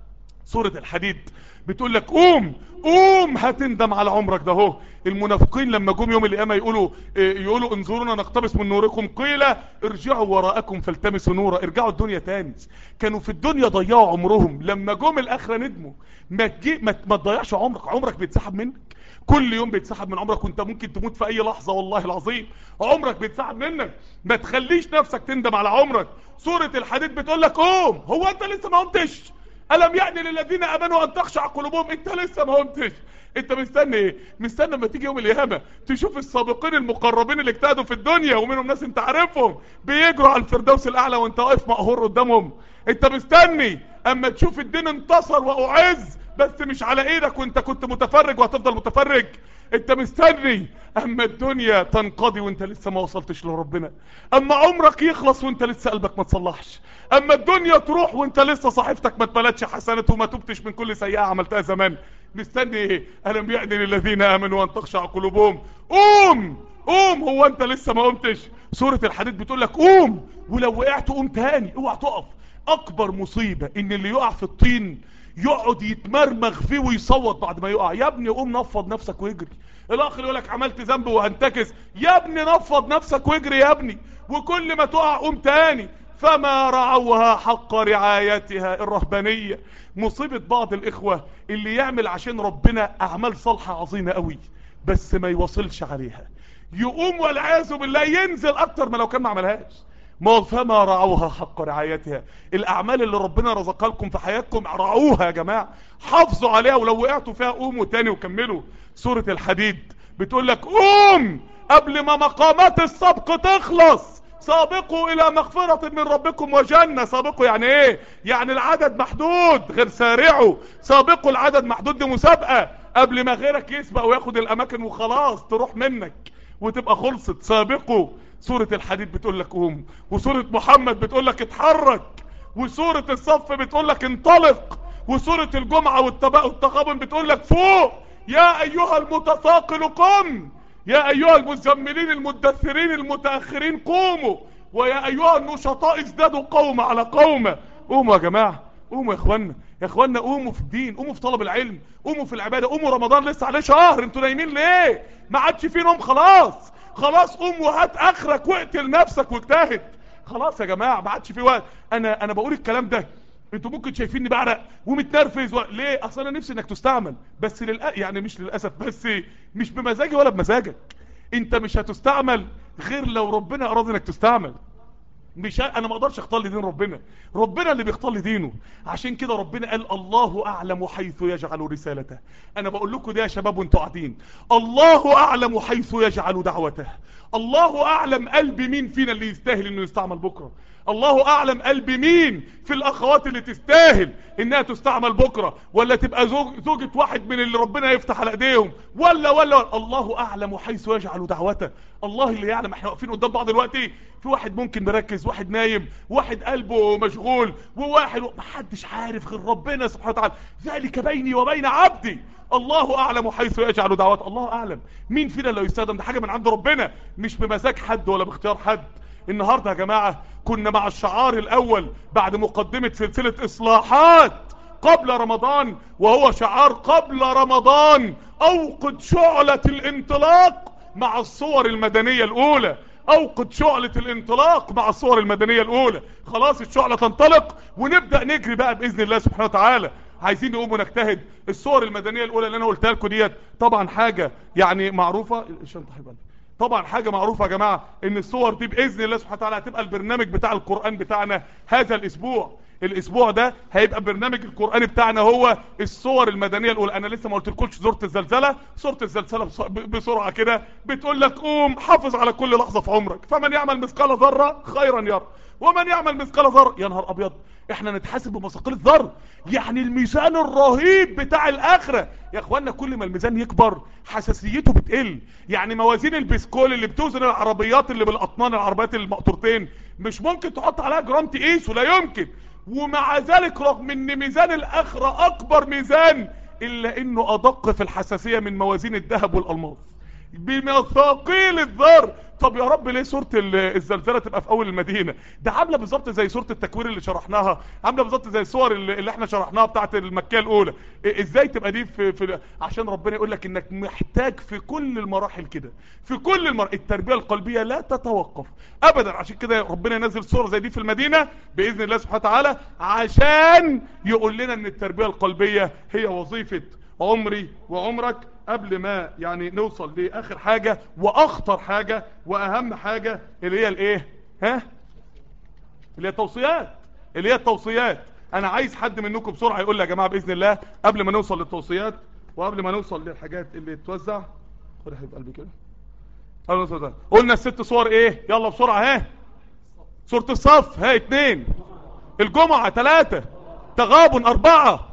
سورة الحديد بتقول لك قوم قوم هتندم على عمرك ده اهو المنافقين لما جم يوم القيامه يقولوا إيه يقولوا انظرونا نقتبس من نوركم قيل ارجعوا وراءكم فالتمسوا نورا ارجعوا الدنيا تاني كانوا في الدنيا ضيعوا عمرهم لما جم الاخره ندموا ما تجي ما, ما تضيعش عمرك عمرك بيتسحب منك كل يوم بيتسحب من عمرك وانت ممكن تموت في اي لحظه والله العظيم عمرك بيتسحب منك ما تخليش نفسك تندم على عمرك سوره الحديد بتقول لك قوم هو انت لسه ما قمتش ألم يعني للذين أمنوا أن تخشع قلوبهم أنت لسه ما قمتش أنت مستني إيه مستني لما تيجي يوم القيامة تشوف السابقين المقربين اللي اجتهدوا في الدنيا ومنهم ناس أنت عارفهم بيجروا على الفردوس الأعلى وأنت واقف مقهور قدامهم أنت مستني أما تشوف الدين انتصر وأعز بس مش على ايدك وانت كنت متفرج وهتفضل متفرج انت مستني اما الدنيا تنقضي وانت لسه ما وصلتش لربنا اما عمرك يخلص وانت لسه قلبك ما تصلحش اما الدنيا تروح وانت لسه صحيفتك ما اتملتش حسنات وما تبتش من كل سيئة عملتها زمان مستني ايه الم يأذن للذين امنوا ان تخشع قلوبهم قوم قوم هو انت لسه ما قمتش سورة الحديد بتقول لك قوم ولو وقعت قوم تاني اوعى تقف اكبر مصيبة ان اللي يقع في الطين يقعد يتمرمغ فيه ويصوت بعد ما يقع يا ابني قوم نفض نفسك واجري الاخ اللي يقول لك عملت ذنب وهنتكس يا ابني نفض نفسك واجري يا ابني وكل ما تقع قوم تاني فما رعوها حق رعايتها الرهبانية مصيبة بعض الاخوة اللي يعمل عشان ربنا اعمال صالحة عظيمة قوي بس ما يوصلش عليها يقوم والعياذ بالله ينزل اكتر ما لو كان ما عملهاش ما فما رعوها حق رعايتها الاعمال اللي ربنا رزقها لكم في حياتكم رعوها يا جماعة حافظوا عليها ولو وقعتوا فيها قوموا تاني وكملوا سورة الحديد بتقول لك قوم قبل ما مقامات السبق تخلص سابقوا الى مغفرة من ربكم وجنة سابقوا يعني ايه يعني العدد محدود غير سارعوا سابقوا العدد محدود دي مسابقة قبل ما غيرك يسبق وياخد الاماكن وخلاص تروح منك وتبقى خلصت سابقوا سورة الحديد بتقول لك قوم وسورة محمد بتقول لك اتحرك وسورة الصف بتقول لك انطلق وسورة الجمعة والتغابن بتقول لك فوق يا ايها المتثاقل قم يا ايها المزملين المدثرين المتأخرين قوموا ويا ايها النشطاء ازدادوا قوم على قوم قوموا يا جماعة قوموا يا اخوانا يا اخوانا قوموا في الدين قوموا في طلب العلم قوموا في العبادة قوموا رمضان لسه عليه شهر انتوا نايمين ليه ما عادش في نوم خلاص خلاص قوم وهات اخرك واقتل نفسك واجتهد خلاص يا جماعة ما عادش في وقت انا انا بقول الكلام ده انتوا ممكن شايفيني بعرق ومتنرفز و... ليه اصل انا نفسي انك تستعمل بس للأ... يعني مش للاسف بس مش بمزاجي ولا بمزاجك انت مش هتستعمل غير لو ربنا اراد انك تستعمل مش ه... انا ما اقدرش اختار لي دين ربنا ربنا اللي بيختار لي دينه عشان كده ربنا قال الله اعلم حيث يجعل رسالته انا بقول لكم ده يا شباب وانتوا قاعدين الله اعلم حيث يجعل دعوته الله اعلم قلب مين فينا اللي يستاهل انه يستعمل بكره الله اعلم قلب مين في الاخوات اللي تستاهل انها تستعمل بكرة ولا تبقى زوج زوجة واحد من اللي ربنا يفتح على ايديهم ولا ولا الله اعلم حيث يجعل دعوته الله اللي يعلم احنا واقفين قدام بعض دلوقتي في واحد ممكن مركز واحد نايم واحد قلبه مشغول وواحد محدش عارف غير ربنا سبحانه وتعالى ذلك بيني وبين عبدي الله اعلم حيث يجعل دعوته الله اعلم مين فينا اللي يستخدم ده حاجة من عند ربنا مش بمزاج حد ولا باختيار حد النهاردة يا جماعة كنا مع الشعار الاول بعد مقدمة سلسلة اصلاحات قبل رمضان وهو شعار قبل رمضان اوقد شعلة الانطلاق مع الصور المدنية الاولى اوقد شعلة الانطلاق مع الصور المدنية الاولى خلاص الشعلة تنطلق ونبدأ نجري بقى باذن الله سبحانه وتعالى عايزين نقوم ونجتهد الصور المدنية الاولى اللي انا قلتها لكم ديت طبعا حاجة يعني معروفة الشنطة حبيبي طبعا حاجة معروفة يا جماعة ان الصور دي باذن الله سبحانه وتعالى هتبقى البرنامج بتاع القرآن بتاعنا هذا الاسبوع الاسبوع ده هيبقى برنامج القرآن بتاعنا هو الصور المدنية الاولى انا لسه ما قلتلكوش سورة الزلزلة سورة الزلزلة بسرعة كده بتقول لك قوم حافظ على كل لحظة في عمرك فمن يعمل مثقال ذرة خيرا يرى ومن يعمل مثقال ذرة يا نهار ابيض احنا نتحاسب بمثاقيل الذر يعني الميزان الرهيب بتاع الاخرة يا اخوانا كل ما الميزان يكبر حساسيته بتقل يعني موازين البسكول اللي بتوزن العربيات اللي بالاطنان العربيات المقطورتين مش ممكن تحط عليها جرام تقيس ولا يمكن ومع ذلك رغم ان ميزان الاخرة اكبر ميزان الا انه ادق في الحساسية من موازين الذهب والالماس بمثاقيل الذر طب يا رب ليه سورة الزلزلة تبقى في اول المدينة ده عاملة بالظبط زي سورة التكوير اللي شرحناها عاملة بالظبط زي الصور اللي احنا شرحناها بتاعت المكية الاولى ازاي تبقى دي في, في عشان ربنا يقول لك انك محتاج في كل المراحل كده في كل المراحل التربية القلبية لا تتوقف ابدا عشان كده ربنا ينزل صورة زي دي في المدينة باذن الله سبحانه وتعالى عشان يقول لنا ان التربية القلبية هي وظيفة عمري وعمرك قبل ما يعني نوصل لاخر حاجة واخطر حاجة واهم حاجة اللي هي الايه ها اللي هي التوصيات اللي هي التوصيات انا عايز حد منكم بسرعة يقول لي يا جماعة باذن الله قبل ما نوصل للتوصيات وقبل ما نوصل للحاجات اللي توزع خد يا حبيب قلبي كده قبل ما نوصل قلنا الست صور ايه يلا بسرعة ها سورة الصف ها اتنين الجمعة ثلاثة تغابن اربعة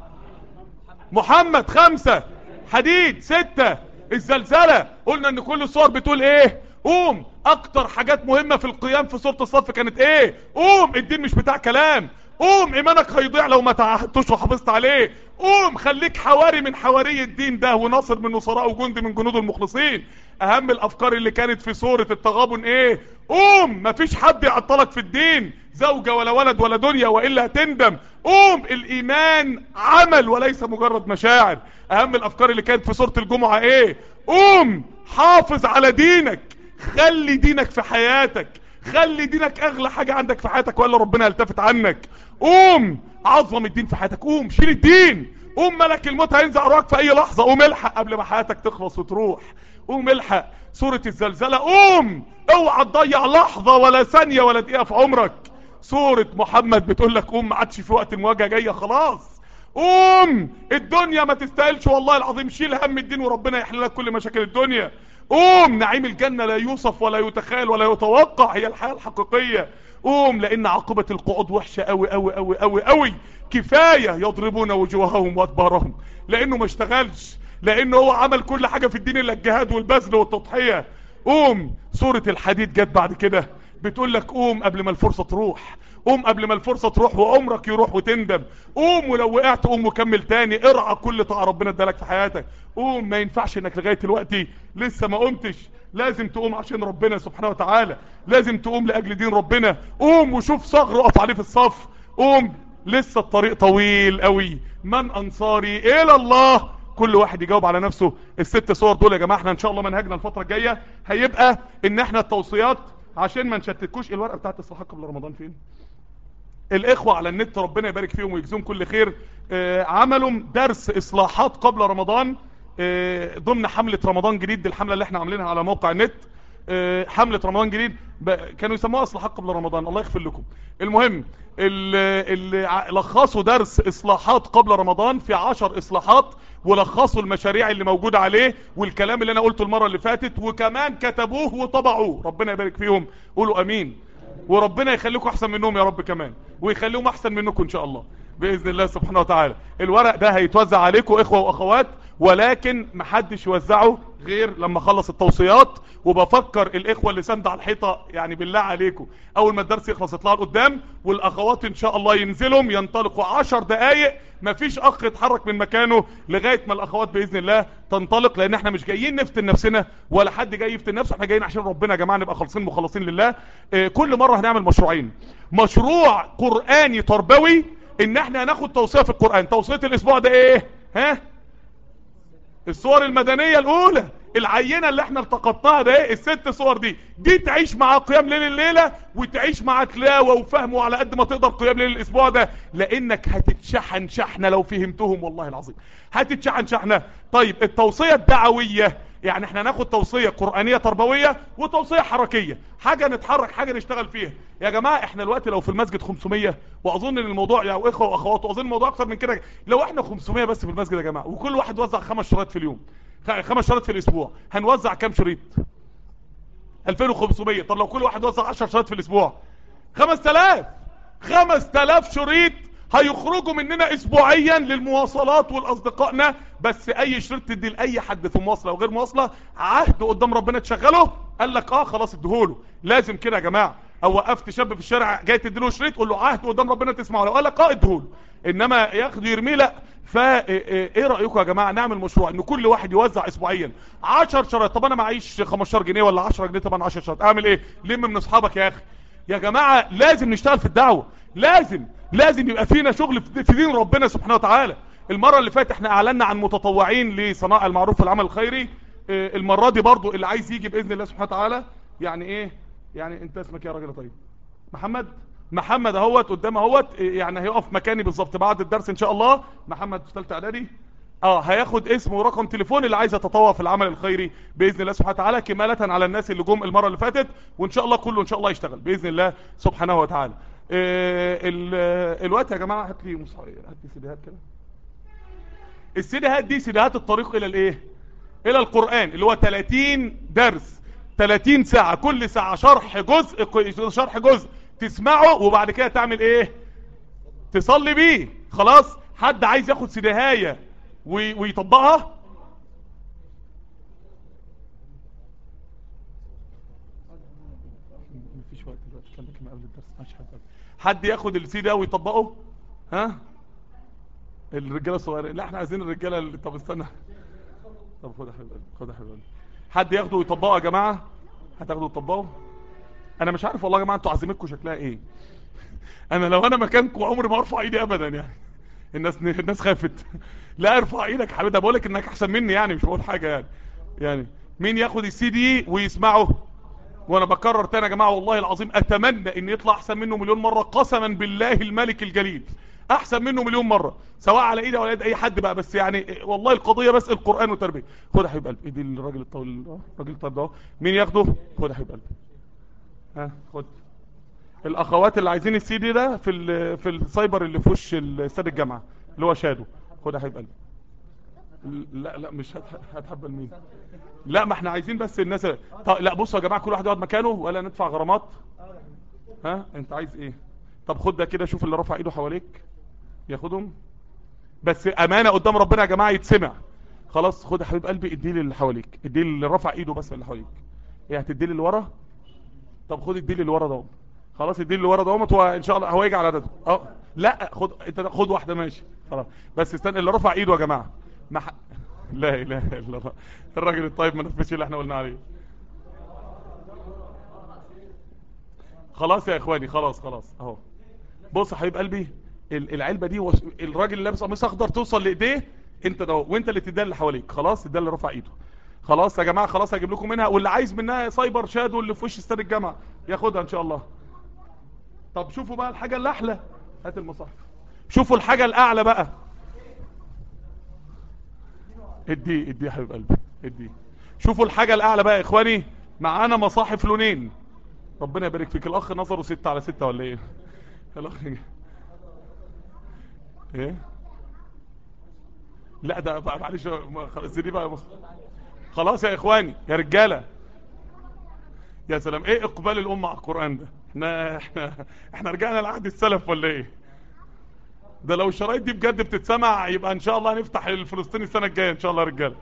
محمد خمسة حديد ستة الزلزلة قلنا ان كل الصور بتقول ايه قوم اكتر حاجات مهمة في القيام في صورة الصف كانت ايه قوم الدين مش بتاع كلام قوم ايمانك هيضيع لو ما تعهدتوش وحافظت عليه قوم خليك حواري من حواري الدين ده وناصر من نصراء وجندي من جنود المخلصين اهم الافكار اللي كانت في سورة التغابن ايه قوم مفيش حد يعطلك في الدين زوجة ولا ولد ولا دنيا وإلا هتندم قوم الايمان عمل وليس مجرد مشاعر اهم الافكار اللي كانت في سورة الجمعة ايه قوم حافظ على دينك خلي دينك في حياتك خلي دينك اغلى حاجة عندك في حياتك ولا ربنا يلتفت عنك قوم عظم الدين في حياتك قوم شيل الدين قوم ملك الموت هينزع روحك في اي لحظة قوم الحق قبل ما حياتك تخلص وتروح قوم الحق سورة الزلزلة قوم اوعى تضيع لحظة ولا ثانية ولا دقيقة في عمرك سورة محمد بتقول لك قوم ما عادش في وقت المواجهة جاية خلاص قوم الدنيا ما تستاهلش والله العظيم شيل هم الدين وربنا يحل لك كل مشاكل الدنيا قوم نعيم الجنة لا يوصف ولا يتخيل ولا يتوقع هي الحياة الحقيقية قوم لان عاقبة القعود وحشة قوي قوي قوي قوي قوي كفاية يضربون وجوههم وادبارهم لانه ما اشتغلش لانه هو عمل كل حاجة في الدين الا الجهاد والبذل والتضحية قوم سورة الحديد جت بعد كده بتقول لك قوم قبل ما الفرصة تروح قوم قبل ما الفرصة تروح وعمرك يروح وتندم قوم ولو وقعت قوم وكمل تاني ارعى كل طاعة ربنا ادالك في حياتك قوم ما ينفعش انك لغاية دلوقتي لسه ما قمتش لازم تقوم عشان ربنا سبحانه وتعالى لازم تقوم لاجل دين ربنا قوم وشوف صغر اقف عليه في الصف قوم لسه الطريق طويل قوي من انصاري الى الله كل واحد يجاوب على نفسه الست صور دول يا جماعه احنا ان شاء الله منهجنا الفتره الجايه هيبقى ان احنا التوصيات عشان ما نشتتكوش الورقه بتاعت الصحه قبل رمضان فين الاخوه على النت ربنا يبارك فيهم ويجزيهم كل خير آه عملوا درس اصلاحات قبل رمضان آه ضمن حمله رمضان جديد دي الحمله اللي احنا عاملينها على موقع النت آه حمله رمضان جديد كانوا يسموها اصلاحات قبل رمضان الله يغفر لكم المهم اللي لخصوا درس اصلاحات قبل رمضان في عشر اصلاحات ولخصوا المشاريع اللي موجودة عليه والكلام اللي انا قلته المرة اللي فاتت وكمان كتبوه وطبعوه ربنا يبارك فيهم قولوا امين وربنا يخليكم احسن منهم يا رب كمان ويخليهم احسن منكم ان شاء الله باذن الله سبحانه وتعالى الورق ده هيتوزع عليكم اخوة واخوات ولكن محدش يوزعه غير لما خلص التوصيات وبفكر الاخوة اللي سند على الحيطة يعني بالله عليكم اول ما الدرس يخلص يطلعوا لقدام والاخوات ان شاء الله ينزلوا ينطلقوا عشر دقايق مفيش اخ يتحرك من مكانه لغاية ما الاخوات باذن الله تنطلق لان احنا مش جايين نفتن نفسنا ولا حد جاي يفتن نفسه احنا جايين عشان ربنا يا جماعة نبقى خالصين مخلصين لله اه كل مرة هنعمل مشروعين مشروع قرآني تربوي ان احنا هناخد توصية في القرآن توصية الاسبوع ده ايه ها الصور المدنية الاولى العينة اللي احنا التقطناها ده ايه الست صور دي دي تعيش مع قيام ليل الليلة وتعيش مع تلاوة وفهمه على قد ما تقدر قيام ليل الاسبوع ده لانك هتتشحن شحنة لو فهمتهم والله العظيم هتتشحن شحنة طيب التوصية الدعوية يعني احنا ناخد توصية قرآنية تربوية وتوصية حركية حاجة نتحرك حاجة نشتغل فيها يا جماعة احنا الوقت لو في المسجد 500 واظن ان الموضوع يا يعني اخوة واخوات واظن الموضوع اكتر من كده لو احنا 500 بس في المسجد يا جماعة وكل واحد وزع خمس شرايط في اليوم خمس شرايط في الاسبوع هنوزع كام شريط 2500 طب لو كل واحد وزع 10 شرايط في الاسبوع 5000 5000 شريط هيخرجوا مننا اسبوعيا للمواصلات والاصدقائنا بس اي شريط تدي لاي حد في مواصله وغير مواصله عهد قدام ربنا تشغله قال لك اه خلاص اديهوله لازم كده يا جماعه او وقفت شاب في الشارع جاي تديله شريط قول له عهد قدام ربنا تسمعه لو قال لك اه اديهوله انما ياخده يرميه لا فا ايه رايكم يا جماعه نعمل مشروع ان كل واحد يوزع اسبوعيا 10 شرايط طب انا معيش 15 جنيه ولا 10 جنيه طبعا 10 شرايط اعمل ايه لم من اصحابك يا اخي يا جماعه لازم نشتغل في الدعوه لازم لازم يبقى فينا شغل في دين ربنا سبحانه وتعالى المرة اللي فاتت احنا اعلنا عن متطوعين لصناعة المعروف والعمل الخيري اه المرة دي برضو اللي عايز يجي بإذن الله سبحانه وتعالى يعني ايه يعني انت اسمك يا راجل طيب محمد محمد اهوت قدام اهوت يعني هيقف مكاني بالظبط بعد الدرس ان شاء الله محمد في ثالثه اعدادي اه هياخد اسم ورقم تليفون اللي عايز يتطوع في العمل الخيري باذن الله سبحانه وتعالى كمالة على الناس اللي جم المره اللي فاتت وان شاء الله كله ان شاء الله يشتغل باذن الله سبحانه وتعالى آه الوقت يا جماعه هات لي مصحف هات لي سيديهات كده السيديهات دي سيديهات الطريق الى الايه الى القران اللي هو 30 درس 30 ساعه كل ساعه شرح جزء شرح جزء تسمعه وبعد كده تعمل ايه تصلي بيه خلاص حد عايز ياخد سيديهايه ويطبقها مفيش وقت دلوقتي كان قبل الدرس ماشي حد حد ياخد السي ده ويطبقه ها الرجاله الصغيرين لا احنا عايزين الرجاله اللي طب استنى طب خد يا حبيبي خد يا حبيبي حد ياخده ويطبقه يا جماعه هتاخده وتطبقه انا مش عارف والله يا جماعه انتوا عزيمتكم شكلها ايه انا لو انا مكانكم عمري ما ارفع ايدي ابدا يعني الناس الناس خافت لا ارفع ايدك يا حبيبي ده بقول لك انك احسن مني يعني مش بقول حاجه يعني يعني مين ياخد السي دي ويسمعه وانا بكرر تاني يا جماعه والله العظيم اتمنى ان يطلع احسن منه مليون مره قسما بالله الملك الجليل احسن منه مليون مره سواء على ايدي ولا ايد اي حد بقى بس يعني والله القضيه بس القران وتربيه خد يا حبيب قلبي ايدي الراجل الطويل ده الراجل الطيب ده مين ياخده خد يا حبيب قلبي ها خد الاخوات اللي عايزين السي دي ده في ال- في السايبر اللي في وش استاد الجامعه اللي هو شادو خد يا حبيب قلبي لا لا مش هتح- هتحبل مين لا ما احنا عايزين بس الناس طب لا بصوا يا جماعه كل واحد يقعد مكانه ولا ندفع غرامات ها انت عايز ايه طب خد ده كده شوف اللي رفع ايده حواليك ياخدهم بس امانه قدام ربنا يا جماعه يتسمع خلاص خد يا حبيب قلبي اديه اللي حواليك اديه اللي رفع ايده بس اللي حواليك ايه هتديه اللي ورا طب خد اديه اللي ورا ده خلاص اديه اللي ورا ده وان شاء الله هو يجي على عدده اه لا خد انت خد واحده ماشي خلاص بس استنى اللي رفع ايده يا جماعه ما ح... لا اله الا الله الراجل الطيب ما نفذش اللي احنا قلنا عليه خلاص يا اخواني خلاص خلاص اهو بص يا حبيب قلبي ال- العلبه دي وس... الراجل اللي لابس قميص اخضر توصل لايديه انت ده وانت اللي تديها اللي حواليك خلاص ده اللي رفع ايده خلاص يا جماعه خلاص هجيب لكم منها واللي عايز منها سايبر شادو اللي في وش استاد الجامعه ياخدها ان شاء الله طب شوفوا بقى الحاجه اللي احلى هات المصحف شوفوا الحاجه الاعلى بقى ادي ادي يا حبيب قلبي ادي شوفوا الحاجه الاعلى بقى يا اخواني معانا مصاحف لونين ربنا يبارك فيك الاخ نظره ستة على ستة ولا ايه الاخ ايه لا ده بقى معلش ما- خلاص دي بقى مص- خلاص يا اخواني يا رجاله يا سلام ايه اقبال الامه على القران ده احنا احنا احنا رجعنا لعهد السلف ولا ايه ده لو الشرايط دي بجد بتتسمع يبقى ان شاء الله هنفتح الفلسطيني السنه الجايه ان شاء الله يا رجاله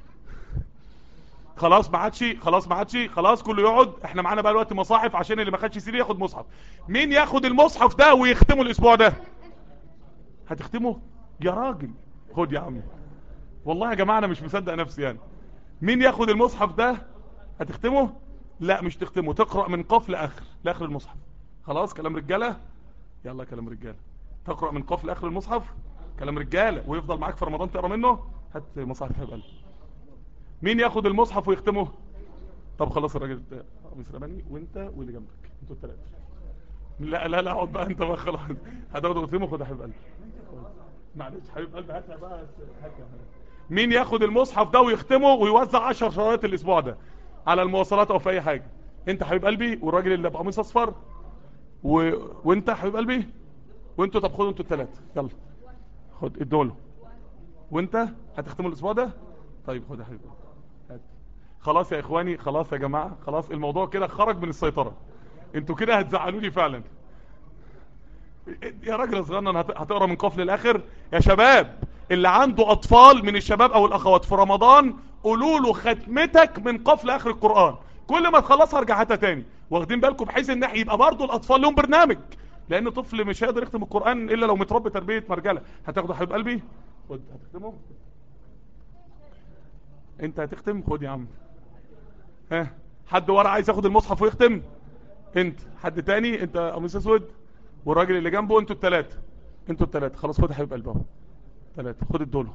خلاص ما عادش خلاص ما عادش خلاص كله يقعد احنا معانا بقى الوقت مصاحف عشان اللي ما خدش سيدي ياخد مصحف مين ياخد المصحف ده ويختمه الاسبوع ده هتختمه يا راجل خد يا عم والله يا جماعه انا مش مصدق نفسي يعني مين ياخد المصحف ده هتختمه لا مش تختمه تقرا من قاف لاخر لاخر المصحف خلاص كلام رجاله يلا كلام رجاله تقرا من قاف لاخر المصحف كلام رجاله ويفضل معاك في رمضان تقرا منه هات مصحف يا حبيب قلبي مين ياخد المصحف ويختمه طب خلاص الراجل ده قميص رماني وانت واللي جنبك انتوا الثلاثه لا لا لا اقعد بقى انت بقى خلاص هتاخده وتختمه خد يا حبيب قلبي معلش حبيب قلبي هات بقى هات يا حبيبي. مين ياخد المصحف ده ويختمه ويوزع 10 شرايط الاسبوع ده على المواصلات او في اي حاجه انت حبيب قلبي والراجل اللي بقميص اصفر و... وانت حبيب قلبي وانتوا طب خدوا انتوا الثلاثه يلا خد ادوله وانت هتختموا الاسبوع ده طيب خد يا حبيبي هات. خلاص يا اخواني خلاص يا جماعه خلاص الموضوع كده خرج من السيطره انتوا كده هتزعلوني فعلا يا راجل صغيرنا هت- هتقرا من قاف للاخر يا شباب اللي عنده اطفال من الشباب او الاخوات في رمضان قولوا له ختمتك من قاف لاخر القران كل ما تخلصها ارجع هاتها تاني واخدين بالكم بحيث ان إحنا يبقى برضه الاطفال لهم برنامج لان طفل مش هيقدر يختم القران الا لو متربي تربيه مرجله هتاخده يا حبيب قلبي خد هتختمه انت هتختم خد يا عم ها حد ورا عايز ياخد المصحف ويختم انت حد تاني انت قميص اسود والراجل اللي جنبه انتوا التلاتة انتوا التلاتة خلاص خد يا حبيب قلبي اهو تلاتة خد الدول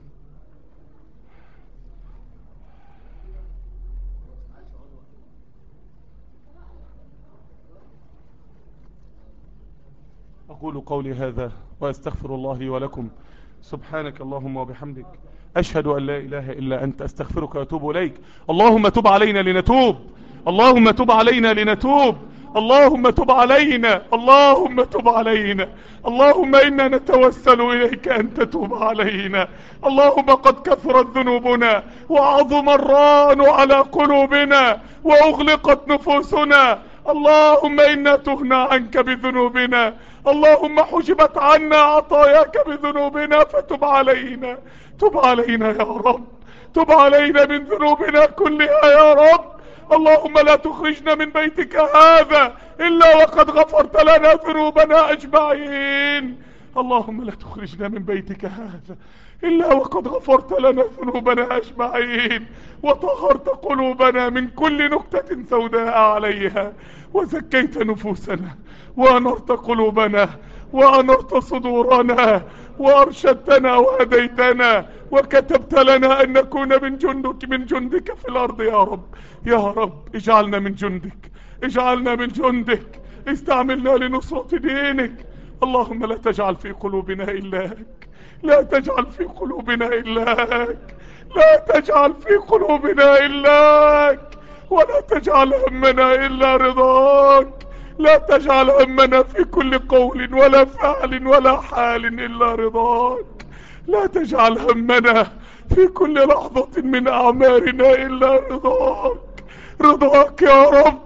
أقول قولي هذا وأستغفر الله لي ولكم سبحانك اللهم وبحمدك أشهد أن لا إله إلا أنت أستغفرك وأتوب إليك اللهم تب علينا لنتوب اللهم تب علينا لنتوب اللهم تب علينا اللهم تب علينا اللهم إنا نتوسل إليك أن تتوب علينا اللهم قد كثرت ذنوبنا وعظم الران على قلوبنا وأغلقت نفوسنا اللهم إنا تهنا عنك بذنوبنا اللهم حجبت عنا عطاياك بذنوبنا فتب علينا تب علينا يا رب تب علينا من ذنوبنا كلها يا رب اللهم لا تخرجنا من بيتك هذا إلا وقد غفرت لنا ذنوبنا أجمعين اللهم لا تخرجنا من بيتك هذا إلا وقد غفرت لنا ذنوبنا أجمعين وطهرت قلوبنا من كل نكتة سوداء عليها وزكيت نفوسنا وأنرت قلوبنا وأنرت صدورنا وأرشدتنا وهديتنا وكتبت لنا أن نكون من جندك من جندك في الأرض يا رب يا رب اجعلنا من جندك اجعلنا من جندك استعملنا لنصرة دينك اللهم لا تجعل في قلوبنا إلاك لا تجعل في قلوبنا إلاك لا تجعل في قلوبنا إلاك ولا تجعل همنا إلا رضاك لا تجعل همنا في كل قول ولا فعل ولا حال إلا رضاك لا تجعل همنا في كل لحظة من أعمارنا إلا رضاك رضاك يا رب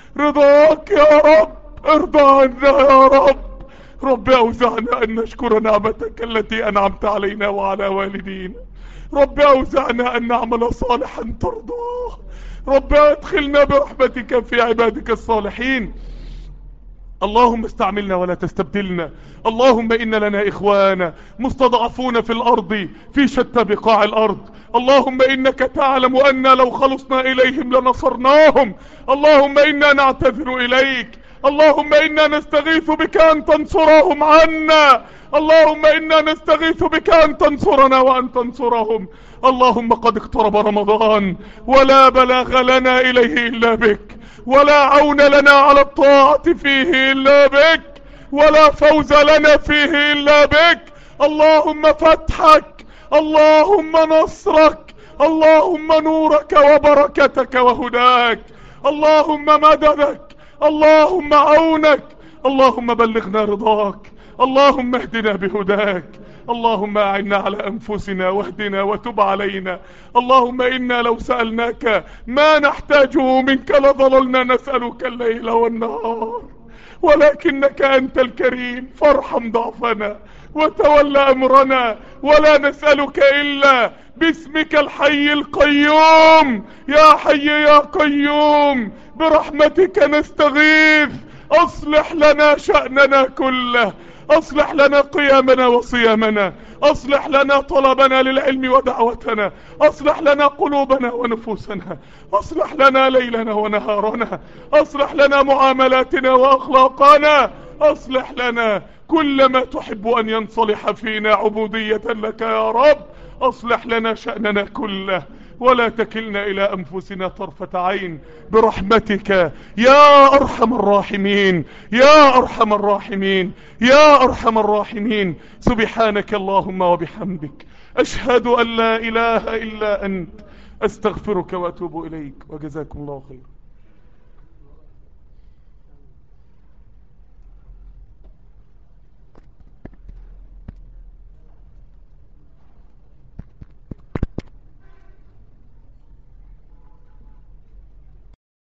رضاك يا رب ارضى عنا يا رب رب أوزعنا أن نشكر نعمتك التي أنعمت علينا وعلى والدينا رب أوزعنا أن نعمل صالحا ترضاه رب ادخلنا برحمتك في عبادك الصالحين اللهم استعملنا ولا تستبدلنا اللهم إن لنا إخوانا مستضعفون في الأرض في شتى بقاع الأرض اللهم إنك تعلم أن لو خلصنا إليهم لنصرناهم اللهم إنا نعتذر إليك اللهم إنا نستغيث بك أن تنصرهم عنا اللهم إنا نستغيث بك أن تنصرنا وأن تنصرهم اللهم قد اقترب رمضان ولا بلاغ لنا إليه إلا بك ولا عون لنا على الطاعة فيه إلا بك ولا فوز لنا فيه إلا بك اللهم فتحك اللهم نصرك اللهم نورك وبركتك وهداك اللهم مددك اللهم عونك اللهم بلغنا رضاك اللهم اهدنا بهداك اللهم اعنا على انفسنا واهدنا وتب علينا اللهم انا لو سألناك ما نحتاجه منك لظللنا نسألك الليل والنهار ولكنك انت الكريم فارحم ضعفنا وتولى امرنا ولا نسألك الا باسمك الحي القيوم يا حي يا قيوم برحمتك نستغيث اصلح لنا شأننا كله اصلح لنا قيامنا وصيامنا اصلح لنا طلبنا للعلم ودعوتنا اصلح لنا قلوبنا ونفوسنا اصلح لنا ليلنا ونهارنا اصلح لنا معاملاتنا واخلاقنا اصلح لنا كل ما تحب ان ينصلح فينا عبودية لك يا رب اصلح لنا شأننا كله ولا تكلنا الى انفسنا طرفة عين برحمتك يا ارحم الراحمين يا ارحم الراحمين يا ارحم الراحمين سبحانك اللهم وبحمدك اشهد ان لا اله الا انت استغفرك واتوب اليك وجزاكم الله خير